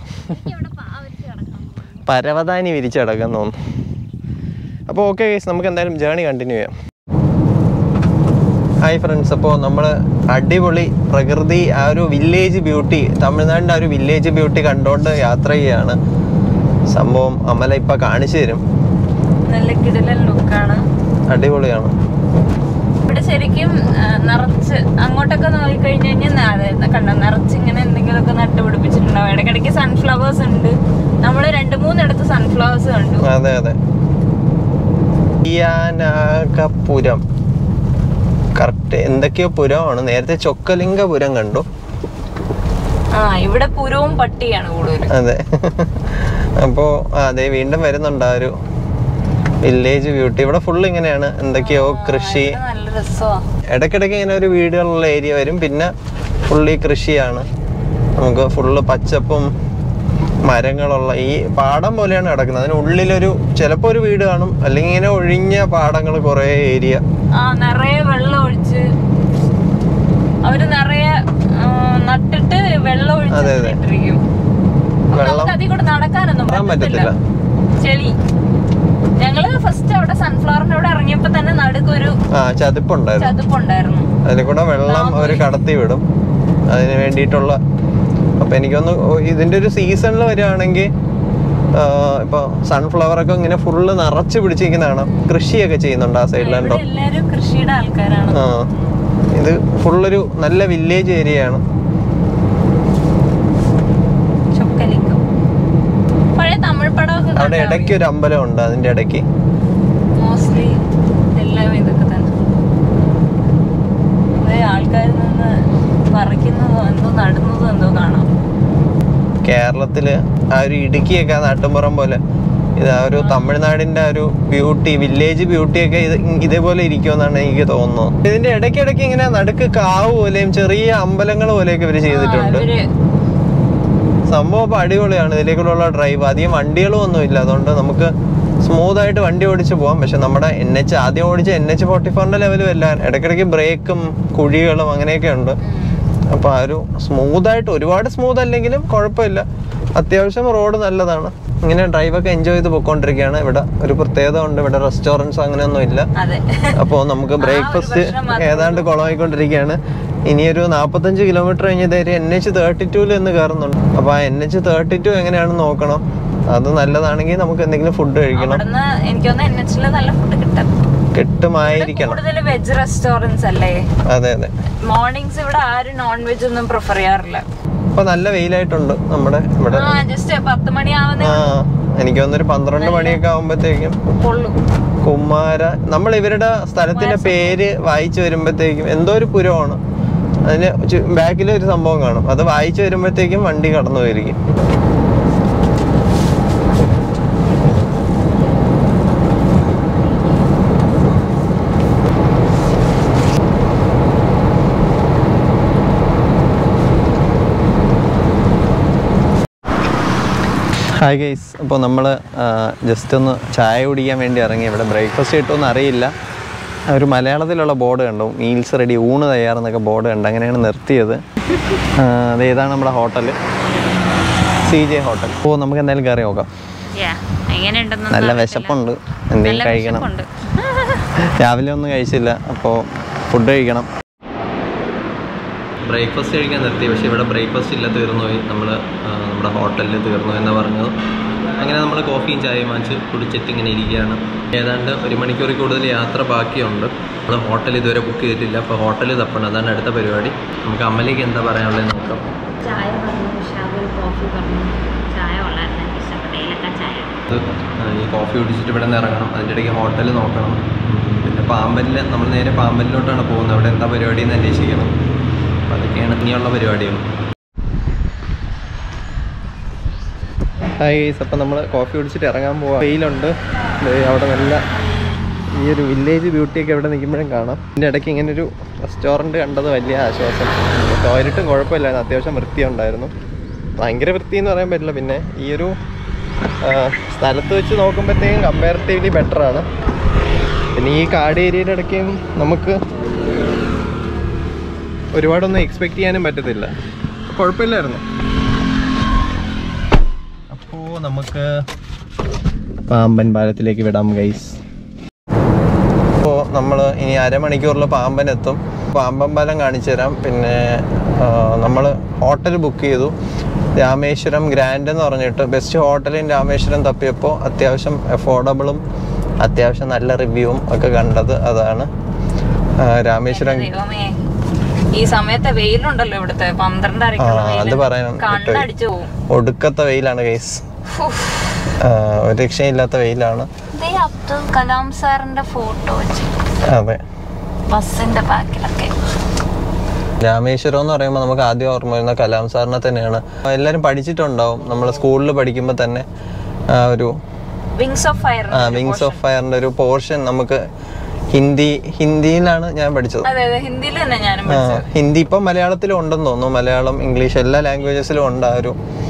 പരവതാനി വിരിച്ച് കിടക്കാൻ തോന്നുന്നു അപ്പോൾ ഓക്കെ ഗൈസ് നമുക്ക് എന്തായാലും ജേണി കണ്ടിന്യൂ ചെയ്യാം ഹായ് ഫ്രണ്ട്സ് അപ്പോൾ നമ്മൾ അടിപൊളി പ്രകൃതി ആ ഒരു വില്ലേജ് ബ്യൂട്ടി തമിഴ്നാടിൻ്റെ ആ ഒരു വില്ലേജ് ബ്യൂട്ടി കണ്ടുകൊണ്ട് യാത്ര ചെയ്യുകയാണ് സംഭവം അമല ഇപ്പം കാണിച്ചു തരും നല്ല കിടിലൻ ലുക്കാണ് അടിപൊളിയാണ് ഇവിടെ ശരിക്കും ആ, നിറച്ച് അങ്ങോട്ടൊക്കെ നോക്കിക്കഴിഞ്ഞ് കഴിഞ്ഞാൽ കണ്ട നിറച്ച് ഇങ്ങനെ എന്തെങ്കിലുമൊക്കെ നട്ട് പിടിപ്പിച്ചിട്ടുണ്ടാവും ഇടയ്ക്കിടയ്ക്ക് സൺഫ്ലവേഴ്സ് ഉണ്ട് നമ്മൾ രണ്ട് മൂന്നിടത്ത് സൺഫ്ലവേഴ്സ് കണ്ടു അതെ അതെ ഇയാനാകപുരം കറക്റ്റ് എന്തൊക്കെയോ പുരമാണ് നേരത്തെ ചൊക്കലിംഗപുരം കണ്ടു ആ ഇവിടെ പുരവും പട്ടിയാണ് കൂടുതൽ അതെ അപ്പോൾ അതെ വീണ്ടും വരുന്നുണ്ട് ആ ഒരു വില്ലേജ് ബ്യൂട്ടി ഇവിടെ ഫുൾ ഇങ്ങനെയാണ് എന്തൊക്കെയോ കൃഷി നല്ല രസമാണ് ഇടയ്ക്കിടയ്ക്ക് ഇങ്ങനെ ഒരു വീടുകളുള്ള ഏരിയ വരും പിന്നെ ഫുള്ളി കൃഷിയാണ് നമുക്ക് ഫുള്ള് പച്ചപ്പും മരങ്ങളുള്ള ഈ പാടം പോലെയാണ് കിടക്കുന്നത് അതിനുള്ളിലൊരു ചിലപ്പോൾ ഒരു വീട് കാണും അല്ലെങ്കിൽ ഇങ്ങനെ ഒഴിഞ്ഞ പാടങ്ങൾ കുറേ ഏരിയ ആ നിറയെ വെള്ളം ഒഴിച്ച് അവര് നിറയെ ആ, നട്ടിട്ട് വെള്ളം ഒഴിച്ച് അതെ, അതെ. ഇട്ടിരിക്കും അപ്പൊ വെള്ളം നമുക്ക് അതിൽ കൂടെ നടക്കാനൊന്നും നടക്കാൻ പറ്റത്തില്ല ചെളി ഞങ്ങള് ഫസ്റ്റ് അവിടെ സൺഫ്ലവറിന്റെ അവിടെ ഇറങ്ങിയപ്പോ തന്നെ നടുക്കൊരു ആ ചതുപ്പുണ്ടായിരുന്നു ചതുപ്പുണ്ടായിരുന്നു അതിൽ കൂടെ വെള്ളം അവർ കടത്തി വിടും അതിന് വേണ്ടിയിട്ടുള്ള അപ്പം എനിക്കൊന്ന് ഇതിൻ്റെ ഒരു സീസണിൽ വരികയാണെങ്കിൽ ഇപ്പോൾ സൺഫ്ലവർ ഒക്കെ ഇങ്ങനെ ഫുള്ള് നിറച്ച് പിടിച്ചിരിക്കുന്നതാണ് കൃഷിയൊക്കെ ചെയ്യുന്നുണ്ട് ആ സൈഡിലുണ്ടോ ഇവിടെ എല്ലാരും കൃഷിയുടെ ആൾക്കാരാണ് ആ ഇത് ഫുള്ളൊരു നല്ല വില്ലേജ് ഏരിയയാണ് ചൊക്കലിക്കും പഴയ തമിഴ് പടമൊക്കെ അവിടെ ഇടയ്ക്ക് ഒരു അമ്പലം ഉണ്ട് അതിൻ്റെ ഇടയ്ക്ക് മോസ്റ്റ്ലി എല്ലാം ഇതൊക്കെ തന്നെ ആൾക്കാർ നിന്ന് പറിക്കുന്നതോ എന്തോ നടുന്നതോ എന്തോ കാണാം കേരളത്തിൽ ആ ഒരു ഇടുക്കിയൊക്കെ ആ നാട്ടുമ്പുറം പോലെ ഇത് ആ ഒരു തമിഴ്നാടിന്റെ ആ ഒരു ബ്യൂട്ടി വില്ലേജ് ബ്യൂട്ടിയൊക്കെ ഇത് ഇതേപോലെ ഇരിക്കുമെന്നാണ് എനിക്ക് തോന്നുന്നത് ഇതിന്റെ ഇടയ്ക്കിടയ്ക്ക് ഇങ്ങനെ നടുക്ക് കാവ് പോലെയും ചെറിയ അമ്പലങ്ങൾ പോലെയൊക്കെ ഇവർ ചെയ്തിട്ടുണ്ട് അവര് സംഭവം ഇപ്പൊ അടിപൊളിയാണ് ഇതിലേക്കുള്ള ഡ്രൈവ് അധികം വണ്ടികളും ഒന്നും ഇല്ല അതുകൊണ്ട് നമുക്ക് സ്മൂത്ത് ആയിട്ട് വണ്ടി ഓടിച്ച് പോകാം പക്ഷെ നമ്മുടെ എൻ എച്ച് ആദ്യം ഓടിച്ച എൻ എച്ച് ഫോർട്ടി ഫോറിന്റെ ലെവലും അല്ല ഇടയ്ക്കിടയ്ക്ക് ബ്രേക്കും കുഴികളും അങ്ങനെയൊക്കെ ഉണ്ട് അപ്പൊ ആ ഒരു സ്മൂത്ത് ആയിട്ട് ഒരുപാട് സ്മൂത്ത് അല്ലെങ്കിലും കുഴപ്പമില്ല അത്യാവശ്യം റോഡ് നല്ലതാണ് ഇങ്ങനെ ഡ്രൈവൊക്കെ എൻജോയ് ചെയ്ത് പോയിക്കൊണ്ടിരിക്കുകയാണ് ഇവിടെ ഒരു പ്രത്യേകത ഉണ്ട് ഇവിടെ റെസ്റ്റോറൻറ്റ്സ് അങ്ങനെയൊന്നും ഇല്ല അതെ അപ്പോൾ നമുക്ക് ബ്രേക്ക്ഫാസ്റ്റ് പ്രശ്നം മാത്രമേ ഏതാണ്ട് കുളമായിക്കൊണ്ടിരിക്കുകയാണ് ഇനിയൊരു നാൽപ്പത്തഞ്ച് കിലോമീറ്റർ കഴിഞ്ഞത് എൻ എച്ച് തേർട്ടി ടൂവിൽ എന്ന് കയറുന്നുണ്ട് അപ്പോൾ ആ എൻ എച്ച് തേർട്ടി ടു എങ്ങനെയാണെന്ന് നോക്കണം അത് നല്ലതാണെങ്കിൽ നമുക്ക് എന്തെങ്കിലും ഫുഡ് കഴിക്കണം അവിടുന്ന് എനിക്കൊന്ന് എൻ എച്ചില് നല്ല ഫുഡ് കിട്ടും കിട്ടുമായിരിക്കണം കൂടുതൽ വെജ് റെസ്റ്റോറൻറ്റ്സ് അല്ലേ അതെ അതെ മോർണിംഗ്സ് ഇവിടെ ആരും നോൺ വെജ് ഒന്നും പ്രിഫർ ചെയ്യാറില്ല ഇപ്പൊ നല്ല വെയിലായിട്ടുണ്ട് നമ്മുടെ ഇവിടെ ആ ജസ്റ്റ് പത്ത് മണിയാവുന്നേ ആ എനിക്ക് തോന്നുന്നൊരു പന്ത്രണ്ട് മണിയൊക്കെ ആകുമ്പോഴത്തേക്കും കൊള്ളു കുമാര നമ്മൾ ഇവരുടെ സ്ഥലത്തിന്റെ പേര് വായിച്ചു വരുമ്പോഴത്തേക്കും എന്തോ ഒരു പുരമാണ് അതിന് ബാക്കിൽ ഒരു സംഭവം കാണും അത് വായിച്ചു വരുമ്പോഴത്തേക്കും വണ്ടി കടന്നു പോയിരിക്കും ഹായ് ഗൈസ് അപ്പോൾ നമ്മൾ ജസ്റ്റ് ഒന്ന് ചായ കുടിക്കാൻ വേണ്ടി ഇറങ്ങി ഇവിടെ ബ്രേക്ക്ഫാസ്റ്റ് കിട്ടുമെന്ന് അറിയില്ല ഒരു മലയാളത്തിലുള്ള ബോർഡ് കണ്ടു മീൽസ് റെഡി ഊണ് തയ്യാറെന്നൊക്കെ ബോർഡ് കണ്ടു അങ്ങനെയാണ് നിർത്തിയത് ആ, അത് ഏതാണ് നമ്മുടെ ഹോട്ടൽ സി ജെ ഹോട്ടൽ അപ്പോൾ നമുക്ക് എന്തായാലും കയറി നോക്കാം എങ്ങനെയുണ്ടെന്ന് നല്ല വിശപ്പുണ്ട് എന്തെങ്കിലും കഴിക്കണം രാവിലെ ഒന്നും കഴിച്ചില്ല അപ്പോൾ ഫുഡ് കഴിക്കണം ബ്രേക്ക്ഫാസ്റ്റ് കഴിക്കാൻ നിർത്തി പക്ഷേ ഇവിടെ ബ്രേക്ക്ഫാസ്റ്റ് ഇല്ല തീർന്നു പോയി നമ്മൾ നമ്മുടെ ഹോട്ടലിൽ തീർന്നു എന്ന് പറഞ്ഞത് അങ്ങനെ നമ്മൾ കോഫിയും ചായയും വാങ്ങിച്ച് കുടിച്ചിട്ട് ഇങ്ങനെ ഇരിക്കുകയാണ് ഏതാണ്ട് ഒരു മണിക്കൂറിൽ കൂടുതൽ യാത്ര ബാക്കിയുണ്ട് നമ്മൾ ഹോട്ടൽ ഇതുവരെ ബുക്ക് ചെയ്തിട്ടില്ല അപ്പോൾ ഹോട്ടൽ തപ്പണം അതാണ് അടുത്ത പരിപാടി നമുക്ക് അമ്മലേക്ക് എന്താ പറയാനുള്ളത് നോക്കാം ചായ പറഞ്ഞു ഷാബിൽ കോഫി പറഞ്ഞു ചായ വളരെ ഇഷ്ടപ്പെട്ട ഏലക്ക ചായ ഇത് ഈ കോഫി കുടിച്ചിട്ട് ഇവിടെ നിന്ന് ഇറങ്ങണം അതിൻ്റെ ഇടയ്ക്ക് ഹോട്ടൽ നോക്കണം ഉം, പിന്നെ പാമ്പലിൽ നമ്മൾ നേരെ പാമ്പലിലോട്ടാണ് പോകുന്നത് അവിടെ എന്താ പരിപാടി എന്ന് അന്വേഷിക്കണം അപ്പോൾ അതൊക്കെയാണ് ഇനിയുള്ള പരിപാടികൾ ഹായ് ഗൈസ് അപ്പം നമ്മൾ കോഫി കുടിച്ചിട്ട് ഇറങ്ങാൻ പോവാം വെയിലുണ്ട് ദേ അവിടെ നല്ല ഈ ഒരു വില്ലേജ് ബ്യൂട്ടിയൊക്കെ ഇവിടെ നിൽക്കുമ്പോഴും കാണാം ഇതിൻ്റെ ഇടയ്ക്ക് ഇങ്ങനെ ഒരു റെസ്റ്റോറൻറ്റ് കണ്ടത് വലിയ ആശ്വാസം ടോയ്ലറ്റും കുഴപ്പമില്ലായിരുന്നു അത്യാവശ്യം വൃത്തിയുണ്ടായിരുന്നു ഭയങ്കര വൃത്തി എന്ന് പറയാൻ പറ്റില്ല പിന്നെ ഈ ഒരു ആ, സ്ഥലത്ത് വെച്ച് നോക്കുമ്പോഴത്തേക്കും കമ്പാരിറ്റീവ്ലി ബെറ്ററാണ് പിന്നെ ഈ കാട് ഏരിയയുടെ ഇടയ്ക്കും നമുക്ക് ഒരുപാടൊന്നും എക്സ്പെക്ട് ചെയ്യാനും പറ്റത്തില്ല കുഴപ്പമില്ലായിരുന്നു അപ്പോൾ നമുക്ക് പാമ്പൻ പാലത്തിലേക്ക് വിടാം ഗൈസ് അപ്പോൾ നമ്മൾ ഇനി അരമണിക്കൂറിൽ പാമ്പൻ എത്തും പാമ്പൻ പാലം കാണിച്ചു തരാം പിന്നെ നമ്മൾ ഹോട്ടൽ ബുക്ക് ചെയ്തു രാമേശ്വരം ഗ്രാൻഡ് എന്ന് പറഞ്ഞിട്ട് ബെസ്റ്റ് ഹോട്ടൽ ഇൻ രാമേശ്വരം തപ്പിയപ്പോൾ അത്യാവശ്യം അഫോർഡബിളും അത്യാവശ്യം നല്ല റിവ്യൂവും ഒക്കെ കണ്ടത് അതാണ് ആ, രാമേശ്വരം ദൈവമേ ഈ സമയത്തെ വെയിലുണ്ടല്ലോ ഇവിടുത്തെ പന്ത്രണ്ടരക്കുള്ള ആ, അത് വെയില് പറയാൻ കണ്ണടിച്ചു പോവും ഒടുക്കത്തെ വെയിലാണ് കേസ് ഉഫ്. ഒരു രക്ഷയില്ലാത്ത വെയിലാണ് ദേ അബ്ദുൽ കലാം സാറിന്റെ ഫോട്ടോ വെച്ച് അതെ ബസ്സിന്റെ ബാക്കിലൊക്കെ രാമേശ്വരം എന്ന് പറയുമ്പോൾ നമുക്ക് ആദ്യം ഓർമ്മ വരുന്ന കലാം സാറിനെ തന്നെയാണ് എല്ലാവരും പഠിച്ചിട്ടുണ്ടാവും നമ്മൾ സ്കൂളിൽ പഠിക്കുമ്പോൾ തന്നെ ആ ഒരു വിങ്സ് ഓഫ് ഫയർ ആ വിങ്സ് ഓഫ് ഫയറിന്റെ ഒരു പോർഷൻ നമുക്ക് ഹിന്ദി ഹിന്ദിയിലാണ് ഞാൻ പഠിച്ചത് അതെ അതെ ഹിന്ദിയിൽ തന്നെ ഞാനും ആ, പഠിച്ചത് ഹിന്ദി ഇപ്പം മലയാളത്തിലും ഉണ്ടെന്ന് തോന്നുന്നു മലയാളം ഇംഗ്ലീഷ് എല്ലാ ലാംഗ്വേജസിലും ഉണ്ട് ആ ഒരു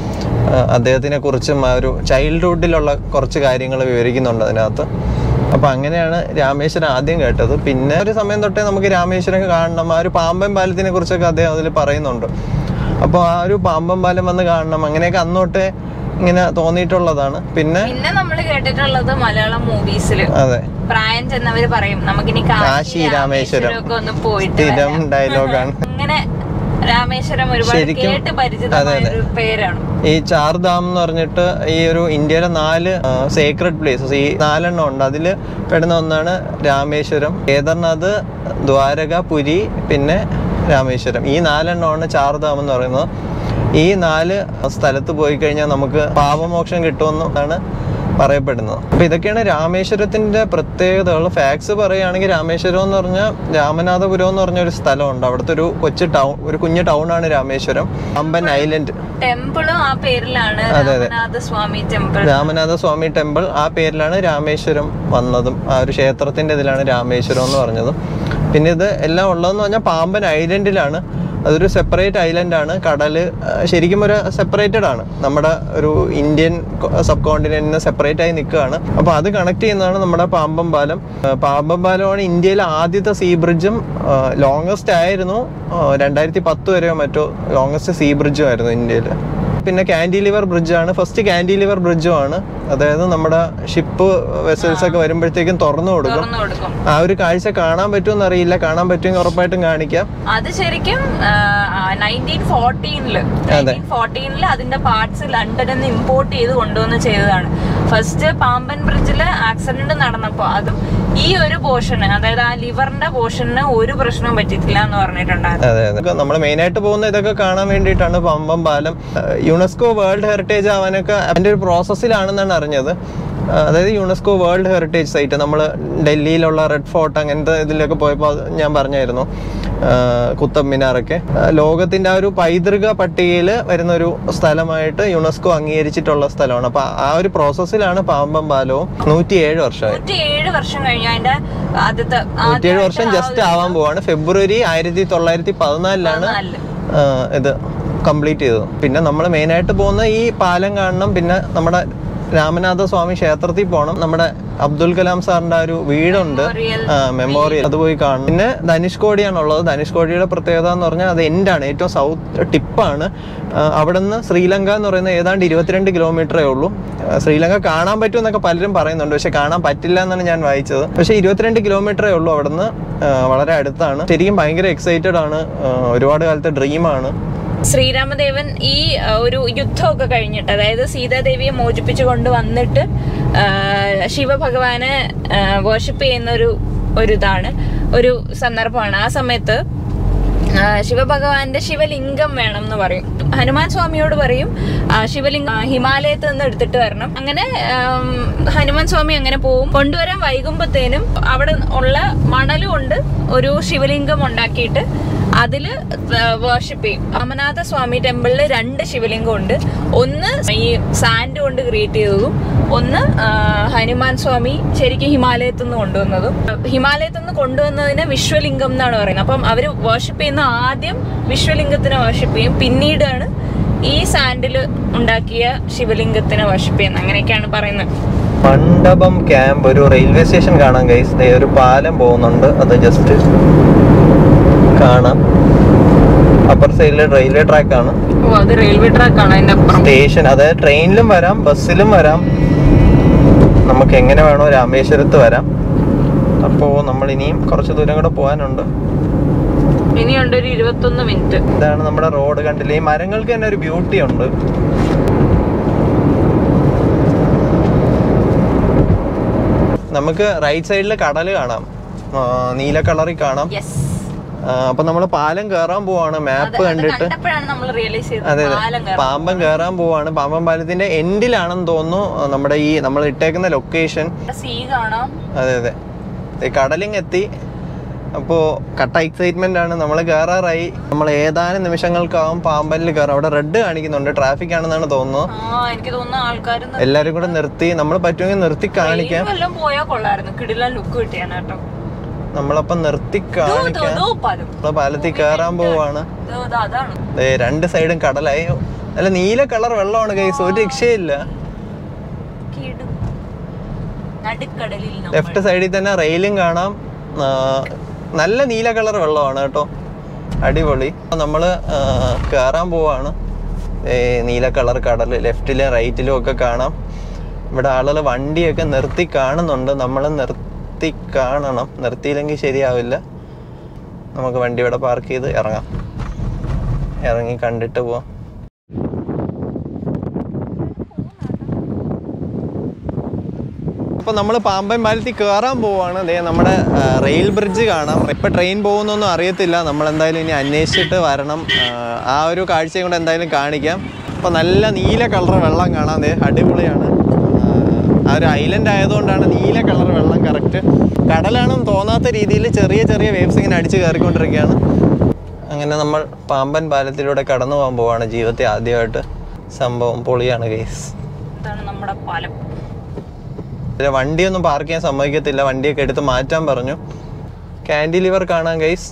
ആ, അദ്ദേഹത്തിനെ കുറിച്ചും ആ ഒരു ചൈൽഡ്ഹുഡിലുള്ള കുറച്ച് കാര്യങ്ങൾ വിവരിക്കുന്നുണ്ട് അതിനകത്ത് അപ്പൊ അങ്ങനെയാണ് രാമേശ്വരം ആദ്യം കേട്ടത് പിന്നെ ഒരു സമയം തൊട്ടേ നമുക്ക് രാമേശ്വരം കാണണം ആ ഒരു പാമ്പൻ പാലത്തിനെ കുറിച്ചൊക്കെ അദ്ദേഹം അതിൽ പറയുന്നുണ്ട് അപ്പോൾ ആ ഒരു പാമ്പൻ പാലം വന്ന് കാണണം അങ്ങനെയൊക്കെ അന്നോട്ടേ ഇങ്ങനെ തോന്നിയിട്ടുള്ളതാണ് പിന്നെ പിന്നെ നമ്മൾ കേട്ടിട്ടുള്ളത് മലയാളം മൂവീസില് അതെ പ്രായം ചെന്നവര് പറയും നമുക്കിനി കാശി, കാശി രാമേശ്വരം. രാമേശ്വരം ഒക്കെ ഒന്ന് പോയിട്ട് സ്ഥിരം വരാം. ഡയലോഗാണ് അങ്ങനെ രാമേശ്വരം ഒരുപാട് ശരിക്കും- കേട്ട് പരിചിതമായ അതെ, ഒരു പേരാണ് ഈ ചാർധാം എന്ന് പറഞ്ഞിട്ട് ഈ ഒരു ഇന്ത്യയിലെ നാല് സേക്രഡ് പ്ലേസസ് ഈ നാലെണ്ണം ഉണ്ട് അതിൽ പെടുന്ന ഒന്നാണ് രാമേശ്വരം കേദർനാഥ് ദ്വാരക പുരി പിന്നെ രാമേശ്വരം ഈ നാലെണ്ണമാണ് ചാർധാം എന്ന് പറയുന്നത് ഈ നാല് സ്ഥലത്ത് പോയി കഴിഞ്ഞാൽ നമുക്ക് പാപമോക്ഷം കിട്ടുമെന്നാണ് പറയപ്പെടുന്നത് അപ്പൊ ഇതൊക്കെയാണ് രാമേശ്വരത്തിന്റെ പ്രത്യേകതകൾ ഫാക്സ് പറയുകയാണെങ്കിൽ രാമേശ്വരം എന്ന് പറഞ്ഞാൽ രാമനാഥപുരം എന്ന് പറഞ്ഞ ഒരു സ്ഥലമുണ്ട് അവിടുത്തെ ഒരു കൊച്ചു ടൗൺ ഒരു കുഞ്ഞു ടൗൺ ആണ് രാമേശ്വരം അമ്പൻ ഐലൻഡ് ടെമ്പിളും ആ പേരിലാണ് അതെ, അതെ. രാമനാഥ സ്വാമി ടെമ്പിൾ രാമനാഥ സ്വാമി ടെമ്പിൾ ആ പേരിലാണ് രാമേശ്വരം വന്നതും ആ ഒരു ക്ഷേത്രത്തിന്റെ ഇതിലാണ് രാമേശ്വരം എന്ന് പറഞ്ഞതും പിന്നെ ഇത് എല്ലാം ഉള്ളതെന്ന് പറഞ്ഞാൽ പാമ്പൻ ഐലൻഡിലാണ് അതൊരു സെപ്പറേറ്റ് ഐലൻഡ് ആണ് കടല് ആ, ശരിക്കും ഒരു സെപ്പറേറ്റഡ് ആണ് നമ്മുടെ ഒരു ഇന്ത്യൻ സബ് കോണ്ടിനെന്റിന് സെപ്പറേറ്റ് ആയി നിൽക്കുകയാണ് അപ്പോൾ അത് കണക്ട് ചെയ്യുന്നതാണ് നമ്മുടെ പാമ്പം പാലം ആ, പാമ്പം പാലമാണ് ഇന്ത്യയിലെ ആദ്യത്തെ സീ ബ്രിഡ്ജും ലോങ്ങസ്റ്റ് ആയിരുന്നു രണ്ടായിരത്തി പത്ത് വരെയോ മറ്റോ ലോങ്ങസ്റ്റ് സീ ബ്രിഡ്ജും ആയിരുന്നു ഇന്ത്യയിൽ പിന്നെ കാൻഡിലിവർ ബ്രിഡ്ജാണ് ഫസ്റ്റ് കാൻഡിലിവർ ബ്രിഡ്ജും ആണ് അതായത് നമ്മുടെ ഷിപ്പ് വെസൽസ് ഒക്കെ വരുമ്പോഴത്തേക്കും തുറന്നു കൊടുക്കും തുറന്നു കൊടുക്കും ആ ഒരു കാഴ്ച കാണാൻ പറ്റുമെന്ന് അറിയില്ല കാണാൻ പറ്റുമെങ്കിൽ ഉറപ്പായിട്ടും കാണിക്കാം അത് ശരിക്കും നയൻറ്റീൻ ഫോർട്ടീനില് നയൻറ്റീൻ ഫോർട്ടീനില് അതിന്റെ പാർട്സ് ലണ്ടനിൽ നിന്ന് ഇമ്പോർട്ട് ചെയ്ത് കൊണ്ടുവന്ന് ചെയ്തതാണ് ഫസ്റ്റ് പാമ്പൻ ബ്രിഡ്ജില് ആക്സിഡന്റ് നടന്നപ്പോ അതും ഈ ഒരു പോർഷന് അതായത് ആ ലിവറിന്റെ പോർഷന് ഒരു പ്രശ്നവും പറ്റിയിട്ടില്ല എന്ന് പറഞ്ഞിട്ടുണ്ടായിരുന്നു അതെ അതെ നമ്മൾ മെയിൻ ആയിട്ട് പോകുന്ന ഇതൊക്കെ കാണാൻ വേണ്ടിയിട്ടാണ് പമ്പം പാലം ഏഹ് യുനെസ്കോ വേൾഡ് ഹെറിറ്റേജ് ആവാനൊക്കെ അതിന്റെ ഒരു പ്രോസസ്സിലാണെന്നാണ് അറിഞ്ഞത് ഏഹ് അതായത് യുനെസ്കോ വേൾഡ് ഹെറിറ്റേജ് സൈറ്റ് നമ്മൾ ഡൽഹിയിലുള്ള റെഡ് ഫോർട്ട് അങ്ങനത്തെ ഇതിലൊക്കെ പോയപ്പോൾ അത് ഞാൻ പറഞ്ഞായിരുന്നു ഏഹ് കുത്തബ് മിനാറൊക്കെ ഏഹ് ലോകത്തിന്റെ ആ ഒരു പൈതൃക പട്ടികയിൽ വരുന്ന ഒരു സ്ഥലമായിട്ട് യുനെസ്കോ അംഗീകരിച്ചിട്ടുള്ള സ്ഥലമാണ് അപ്പൊ ആ ഒരു പ്രോസസ്സിലാണ് പാമ്പം പാലവും നൂറ്റിയേഴ് വർഷമായി നൂറ്റിയേഴ് വർഷം കഴിഞ്ഞു അതിന്റെ ആദ്യത്തെ നൂറ്റിയേഴ് വർഷം ജസ്റ്റ് ആവാൻ പോവാണ് ഫെബ്രുവരി ആയിരത്തി തൊള്ളായിരത്തി പതിനാലിലാണ് നാലില് ആഹ് ഇത് കംപ്ലീറ്റ് ചെയ്തത് പിന്നെ നമ്മൾ മെയിനായിട്ട് പോകുന്ന ഈ പാലം കാണണം പിന്നെ നമ്മുടെ രാമനാഥ സ്വാമി ക്ഷേത്രത്തിൽ പോകണം നമ്മുടെ അബ്ദുൽ കലാം സാറിന്റെ ആ ഒരു വീടുണ്ട് Memorial മെമ്മോറിയൽ അത് പോയി കാണണം പിന്നെ ധനുഷ്കോടിയാണ് ഉള്ളത് ധനുഷ്കോടിയുടെ പ്രത്യേകത എന്ന് പറഞ്ഞാൽ അത് എൻഡാണ് ഏറ്റവും സൗത്ത് ടിപ്പാണ് അവിടെ നിന്ന് ശ്രീലങ്ക എന്ന് പറയുന്ന ഏതാണ്ട് ഇരുപത്തിരണ്ട് കിലോമീറ്ററേ ഉള്ളൂ ആ, ശ്രീലങ്ക കാണാൻ പറ്റും എന്നൊക്കെ പലരും പറയുന്നുണ്ട് പക്ഷെ കാണാൻ പറ്റില്ല എന്നാണ് ഞാൻ വായിച്ചത് പക്ഷെ ഇരുപത്തിരണ്ട് കിലോമീറ്ററേ ഉള്ളൂ അവിടെ നിന്ന് വളരെ അടുത്താണ് ശരിക്കും ഭയങ്കര എക്സൈറ്റഡ് ആണ് ആ, ഒരുപാട് കാലത്തെ ഡ്രീമാണ് ശ്രീരാമദേവൻ ഈ ആ, ഒരു യുദ്ധമൊക്കെ കഴിഞ്ഞിട്ട് അതായത് സീതാദേവിയെ മോചിപ്പിച്ചു കൊണ്ട് വന്നിട്ട് ആ, ശിവഭഗവാനെ വർഷിപ്പ് ചെയ്യുന്ന ഒരു ഒരു ഇതാണ് ഒരു സന്ദർഭമാണ് ആ സമയത്ത് ആ, ശിവഭഗവാന്റെ ശിവലിംഗം വേണം എന്ന് പറയും ഹനുമാൻ സ്വാമിയോട് പറയും ആ, ശിവലിംഗം ആ, ഹിമാലയത്ത് നിന്ന് എടുത്തിട്ട് വരണം അങ്ങനെ ആം, ഹനുമാൻ സ്വാമി അങ്ങനെ പോവും കൊണ്ടുവരാൻ വൈകുമ്പത്തേനും അവിടെ ഉള്ള മണല് കൊണ്ട് ഒരു ശിവലിംഗം ഉണ്ടാക്കിയിട്ട് അതില് വർഷിപ്പ് ചെയ്യും രാമനാഥ സ്വാമി ടെമ്പിളിൽ രണ്ട് ശിവലിംഗം ഉണ്ട് ഒന്ന് ഈ സാൻഡ് കൊണ്ട് ക്രിയേറ്റ് ചെയ്തതും ഒന്ന് ആ, ഹനുമാൻ സ്വാമി ശരിക്കും ഹിമാലയത്തു നിന്ന് കൊണ്ടുവന്നതും ഹിമാലയത്തു നിന്ന് കൊണ്ടുവന്നതിന് വിശ്വലിംഗം എന്നാണ് പറയുന്നത് അപ്പം അവര് വർഷിപ്പ് ചെയ്യുന്ന ആദ്യം വിശ്വലിംഗത്തിനെ വർഷിപ്പ് ചെയ്യും പിന്നീടാണ് ഈ സാൻഡിൽ ഉണ്ടാക്കിയ ശിവലിംഗത്തിനെ വർഷിപ്പ് ചെയ്യുന്നത് അങ്ങനെയൊക്കെയാണ് പറയുന്നത് മണ്ഡപം ക്യാമ്പ് ഒരു റെയിൽവേ സ്റ്റേഷൻ കാണാൻ കൈസ് ഒരു പാലം പോകുന്നുണ്ട് അത് ജസ്റ്റ് കാണാം അപ്പർ സൈഡിൽ റെയിൽവേ ട്രാക്ക് ആണ് ഓ അത് റെയിൽവേ ട്രാക്ക് ആണ് അതിന്റെ അപ്പുറം സ്റ്റേഷൻ അതായത് ട്രെയിനിലും വരാം ബസ്സിലും വരാം നമുക്ക് എങ്ങനെ വേണോ രാമേശ്വരത്ത് വരാം അപ്പോൾ നമ്മൾ ഇനിയും കുറച്ച് ദൂരം കൂടെ പോകാനുണ്ട് ഇനിയുണ്ട് ഒരു ഇരുപത്തൊന്ന് മിനിറ്റ് ഇതാണ് നമ്മുടെ റോഡ് കണ്ടില്ലേ ഈ മരങ്ങൾക്ക് തന്നെ ഒരു ബ്യൂട്ടി ഉണ്ട് നമുക്ക് റൈറ്റ് സൈഡിൽ കടൽ കാണാം ആ, നീല കളറിൽ കാണാം യെസ് ആ, അപ്പൊ നമ്മൾ പാലം കയറാൻ പോവാണ് മാപ്പ് കണ്ടിട്ട് കണ്ടപ്പോഴാണ് നമ്മൾ റിയലൈസ് അതെ ചെയ്തത് അതെ പാലം കയറാൻ പാമ്പൻ കയറാൻ പോവാണ് പാമ്പൻ പാലത്തിന്റെ എൻഡിലാണെന്ന് തോന്നുന്നു ആ, നമ്മുടെ ഈ നമ്മൾ ഇട്ടേക്കുന്ന ലൊക്കേഷൻ സീ കാണാം അതെ അതെ ദേ കടലിങ് എത്തി അപ്പോൾ കട്ട എക്സൈറ്റ്മെന്റ് ആണ് നമ്മൾ കയറാറായി നമ്മൾ ഏതാനും നിമിഷങ്ങൾക്കാവും പാമ്പനിൽ കയറാം അവിടെ റെഡ് കാണിക്കുന്നുണ്ട് ട്രാഫിക് ആണെന്നാണ് തോന്നുന്നത് ആ എനിക്ക് തോന്നുന്നു ആൾക്കാർ എല്ലാരും കൂടെ നിർത്തി നമ്മൾ പറ്റുമെങ്കിൽ നിർത്തി കാണിക്കാം വല്ലതും പോയാ കൊള്ളായിരുന്നു കിടിലൻ ലുക്ക് കിട്ടിയാണ് കേട്ടോ നമ്മളപ്പം നിർത്തി ദോ, കാണിക്കാം ദോ, പാലം നമ്മള് പാലത്തിൽ കയറാൻ പോവാണ് ദോ, ദോ, അതാണ് ദേ രണ്ട് സൈഡും കടലായി നല്ല നീല കളർ വെള്ളമാണ് കൈസ് ഒരു രക്ഷയില്ല കിടു നടുക്കടലിൽ നമ്മൾ. ലെഫ്റ്റ് സൈഡിൽ തന്നെ റെയിലും കാണാം ആ, നല്ല നീല കളർ വെള്ളമാണ് കേട്ടോ അടിപൊളി നമ്മൾ കയറാൻ പോവാണ് ഏ, നീല കളർ കടൽ ലെഫ്റ്റിലും റൈറ്റിലും ഒക്കെ കാണാം ഇവിടെ ആളുകൾ വണ്ടിയൊക്കെ നിർത്തി കാണുന്നുണ്ട് നമ്മൾ നിർത്തി കാണണം നിർത്തിയില്ലെങ്കിൽ ശരിയാവില്ല നമുക്ക് വണ്ടി ഇവിടെ പാർക്ക് ചെയ്ത് ഇറങ്ങാം ഇറങ്ങി കണ്ടിട്ട് പോവാം അപ്പോൾ നമ്മൾ പാമ്പൻ പാലത്തിൽ കയറാൻ പോവാണ് ദേ നമ്മുടെ ആ, റെയിൽ ബ്രിഡ്ജ് കാണാം ഇപ്പം ട്രെയിൻ പോകുന്നൊന്നും അറിയത്തില്ല നമ്മൾ എന്തായാലും ഇനി അന്വേഷിച്ചിട്ട് വരണം ആ, ആ ഒരു കാഴ്ചയും കൂടെ എന്തായാലും കാണിക്കാം അപ്പോൾ നല്ല നീല കളർ വെള്ളം കാണാം ദേ അടിപൊളിയാണ് ആ, ആ ഒരു ഐലൻഡ് ആയതുകൊണ്ടാണ് നീല കളർ വെള്ളം കറക്റ്റ് കടലാണെന്ന് തോന്നാത്ത രീതിയിൽ ചെറിയ ചെറിയ വേവ്സ് ഇങ്ങനെ അടിച്ച് കയറിക്കൊണ്ടിരിക്കുകയാണ് അങ്ങനെ നമ്മൾ പാമ്പൻ പാലത്തിലൂടെ കടന്നു പോകാൻ പോവാണ് ജീവിതത്തിൽ ആദ്യമായിട്ട് സംഭവം പൊളിയാണ് കേസ് ഇതാണ് നമ്മുടെ പാലം ഇതിലെ വണ്ടിയൊന്നും പാർക്ക് ചെയ്യാൻ സമ്മതിക്കത്തില്ല വണ്ടിയൊക്കെ എടുത്ത് മാറ്റാൻ പറഞ്ഞു കാൻഡിലിവർ കാണാൻ ഗൈസ്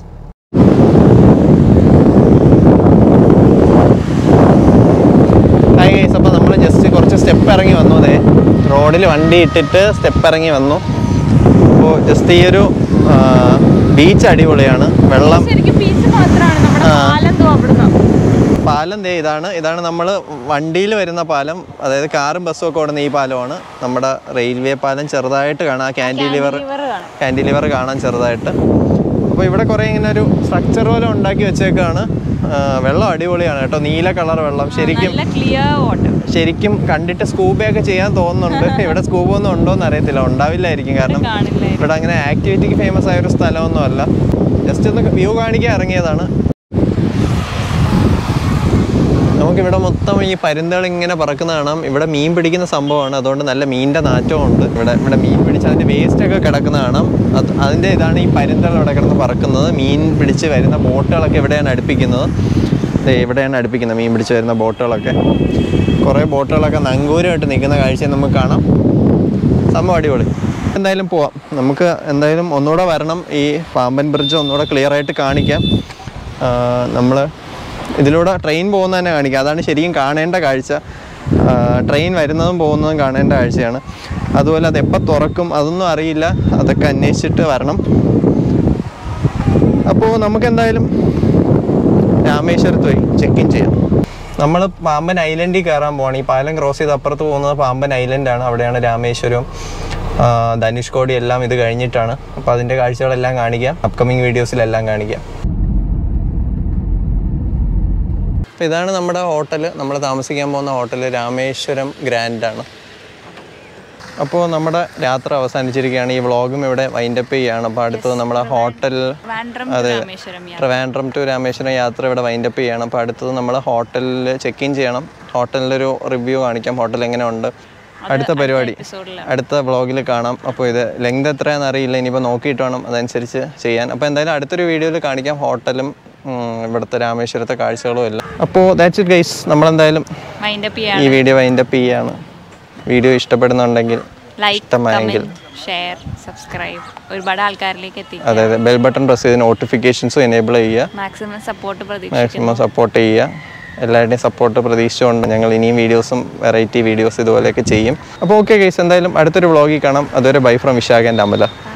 ഹായ് ഗൈസ് അപ്പോൾ നമ്മൾ ജസ്റ്റ് കുറച്ച് സ്റ്റെപ്പ് ഇറങ്ങി വന്നു അതെ റോഡിൽ വണ്ടി ഇട്ടിട്ട് സ്റ്റെപ്പ് ഇറങ്ങി വന്നു അപ്പോൾ ജസ്റ്റ് ഈ ഒരു ബീച്ച് അടിപൊളിയാണ് വെള്ളം ശരിക്കും ബീച്ച് മാത്രമാണ് നമ്മുടെ ആ. പാലം ദോ അവിടുന്ന് പാലം ദേ ഇതാണ് ഇതാണ് നമ്മൾ വണ്ടിയിൽ വരുന്ന പാലം അതായത് കാറും ബസ്സും ഒക്കെ ഓടുന്ന ഈ പാലമാണ് നമ്മുടെ റെയിൽവേ പാലം ചെറുതായിട്ട് കാണാം ആ ക്യാൻറ്റിലിവർ റിവർ കാണാം കാൻറ്റിലിവർ കാണാൻ ചെറുതായിട്ട് അപ്പോൾ ഇവിടെ കുറേ ഇങ്ങനെ ഒരു സ്ട്രക്ചർ പോലെ ഉണ്ടാക്കി വെച്ചേക്കാണ് ആ, വെള്ളം അടിപൊളിയാണ് കേട്ടോ നീല കളർ വെള്ളം ശരിക്കും നല്ല ക്ലിയർ വാട്ടർ ശരിക്കും കണ്ടിട്ട് സ്കൂബയൊക്കെ ചെയ്യാൻ തോന്നുന്നുണ്ട് ഇവിടെ സ്കൂബ ഒന്നും ഉണ്ടോ എന്ന് അറിയത്തില്ല ഉണ്ടാവില്ലായിരിക്കും കാരണം കാണില്ല ഇവിടെ അങ്ങനെ ആക്ടിവിറ്റിക്ക് ഫേമസ് ആയ ഒരു സ്ഥലമൊന്നും അല്ല ജസ്റ്റ് ഒന്ന് വ്യൂ കാണിക്കാൻ ഇറങ്ങിയതാണ് നമുക്കിവിടെ മൊത്തം ഈ പരുന്തകൾ ഇങ്ങനെ പറക്കുന്ന കാണാം ഇവിടെ മീൻ പിടിക്കുന്ന സംഭവമാണ് അതുകൊണ്ട് നല്ല മീനിൻ്റെ നാറ്റവും ഉണ്ട് ഇവിടെ ഇവിടെ മീൻ പിടിച്ച് അതിൻ്റെ വേസ്റ്റ് ഒക്കെ കിടക്കുന്ന കാണാം അത് അതിൻ്റെ ഇതാണ് ഈ പരുന്തകൾ ഇവിടെ കിടന്ന് പറക്കുന്നത് മീൻ പിടിച്ച് വരുന്ന ബോട്ടുകളൊക്കെ ഇവിടെയാണ് അടുപ്പിക്കുന്നത് ദേ ഇവിടെയാണ് അടുപ്പിക്കുന്നത് മീൻ പിടിച്ച് വരുന്ന ബോട്ടുകളൊക്കെ കുറേ ബോട്ടുകളൊക്കെ നങ്കൂരമായിട്ട് നിൽക്കുന്ന കാഴ്ച നമുക്ക് കാണാം സംഭവം അടിപൊളി എന്തായാലും പോവാം നമുക്ക് എന്തായാലും ഒന്നുകൂടെ വരണം ഈ പാമ്പൻ ബ്രിഡ്ജ് ഒന്നുകൂടെ ക്ലിയർ ആയിട്ട് കാണിക്കാം നമ്മൾ ഇതിലൂടെ ട്രെയിൻ പോകുന്നത് തന്നെ കാണിക്കാം അതാണ് ശരിക്കും കാണേണ്ട കാഴ്ച ട്രെയിൻ വരുന്നതും പോകുന്നതും കാണേണ്ട കാഴ്ചയാണ് അതുപോലെ അത് എപ്പോൾ തുറക്കും അതൊന്നും അറിയില്ല അതൊക്കെ അന്വേഷിച്ചിട്ട് വരണം അപ്പോൾ നമുക്ക് എന്തായാലും രാമേശ്വരത്ത് പോയി ചെക്ക് ഇൻ ചെയ്യാം നമ്മൾ പാമ്പൻ ഐലൻഡിൽ കയറാൻ പോവാണ് ഈ പാലം ക്രോസ് ചെയ്ത് അപ്പുറത്ത് പോകുന്നത് പാമ്പൻ ഐലൻഡാണ് അവിടെയാണ് രാമേശ്വരം ആ, ധനുഷ്കോടി എല്ലാം ഇത് കഴിഞ്ഞിട്ടാണ് അപ്പോൾ അതിൻ്റെ കാഴ്ചകളെല്ലാം കാണിക്കാം അപ്കമിങ് വീഡിയോസിലെല്ലാം കാണിക്കാം അപ്പോൾ ഇതാണ് നമ്മുടെ ഹോട്ടൽ നമ്മൾ താമസിക്കാൻ പോകുന്ന ഹോട്ടൽ രാമേശ്വരം ഗ്രാൻഡ് ആണ് അപ്പോൾ നമ്മുടെ രാത്രി അവസാനിച്ചിരിക്കുകയാണ് ഈ വ്ളോഗും ഇവിടെ വൈൻഡപ്പ് ചെയ്യുകയാണ് അപ്പോൾ അടുത്തത് നമ്മുടെ ഹോട്ടൽ വാൻഡ്രം അതെ. രാമേശ്വരം യാത്ര. ട്രിവാൻഡ്രം ടു രാമേശ്വരം യാത്ര ഇവിടെ വൈൻഡപ്പ് ചെയ്യണം അപ്പോൾ അടുത്തത് നമ്മൾ ഹോട്ടലിൽ ചെക്ക് ഇൻ ചെയ്യണം ഹോട്ടലിലൊരു റിവ്യൂ കാണിക്കാം ഹോട്ടൽ എങ്ങനെയുണ്ട് അടുത്ത പരിപാടി എപ്പിസോഡിലാണ് അടുത്ത വ്ളോഗിൽ കാണാം അപ്പോൾ ഇത് ലെങ്ത് എത്രയാണെന്ന് അറിയില്ല ഇനിയിപ്പോൾ നോക്കിയിട്ട് വേണം അതനുസരിച്ച് ചെയ്യാൻ അപ്പോൾ എന്തായാലും അടുത്തൊരു വീഡിയോയിൽ കാണിക്കാം ഹോട്ടലും ഉം, ഇവിടുത്തെ രാമേശ്വരത്തെ കാഴ്ചകളും എല്ലാം അപ്പോൾ ദാറ്റ്സ് ഇറ്റ് ഗൈസ് നമ്മളെന്തായാലും മൈൻഡപ്പ് ഈ ചെയ്യാൻ വീഡിയോ വൈൻഡപ്പ് ചെയ്യാണ് വീഡിയോ ഇഷ്ടപ്പെടുന്നുണ്ടെങ്കിൽ ലൈക്ക് ഇഷ്ടമായെങ്കിൽ ഷെയർ സബ്സ്ക്രൈബ് ഒരുപാട് ആൾക്കാരിലേക്ക് എത്തിക്കുക അതായത് ബെൽ ബട്ടൺ പ്രസ് ചെയ്ത് നോട്ടിഫിക്കേഷൻസും എനേബിൾ ചെയ്യുക മാക്സിമം സപ്പോർട്ട് പ്രതീക്ഷിക്കുന്നു മാക്സിമം സപ്പോർട്ട് ചെയ്യുക എല്ലാവരുടെയും സപ്പോർട്ട് പ്രതീക്ഷിച്ചുകൊണ്ട് ഞങ്ങൾ ഇനിയും വീഡിയോസും വെറൈറ്റി വീഡിയോസ് ഇതുപോലെയൊക്കെ ചെയ്യും അപ്പോൾ ഓക്കെ ഗൈസ് എന്തായാലും അടുത്തൊരു വ്ളോഗിൽ കാണാം അതുവരെ bye from Vishakha and Amala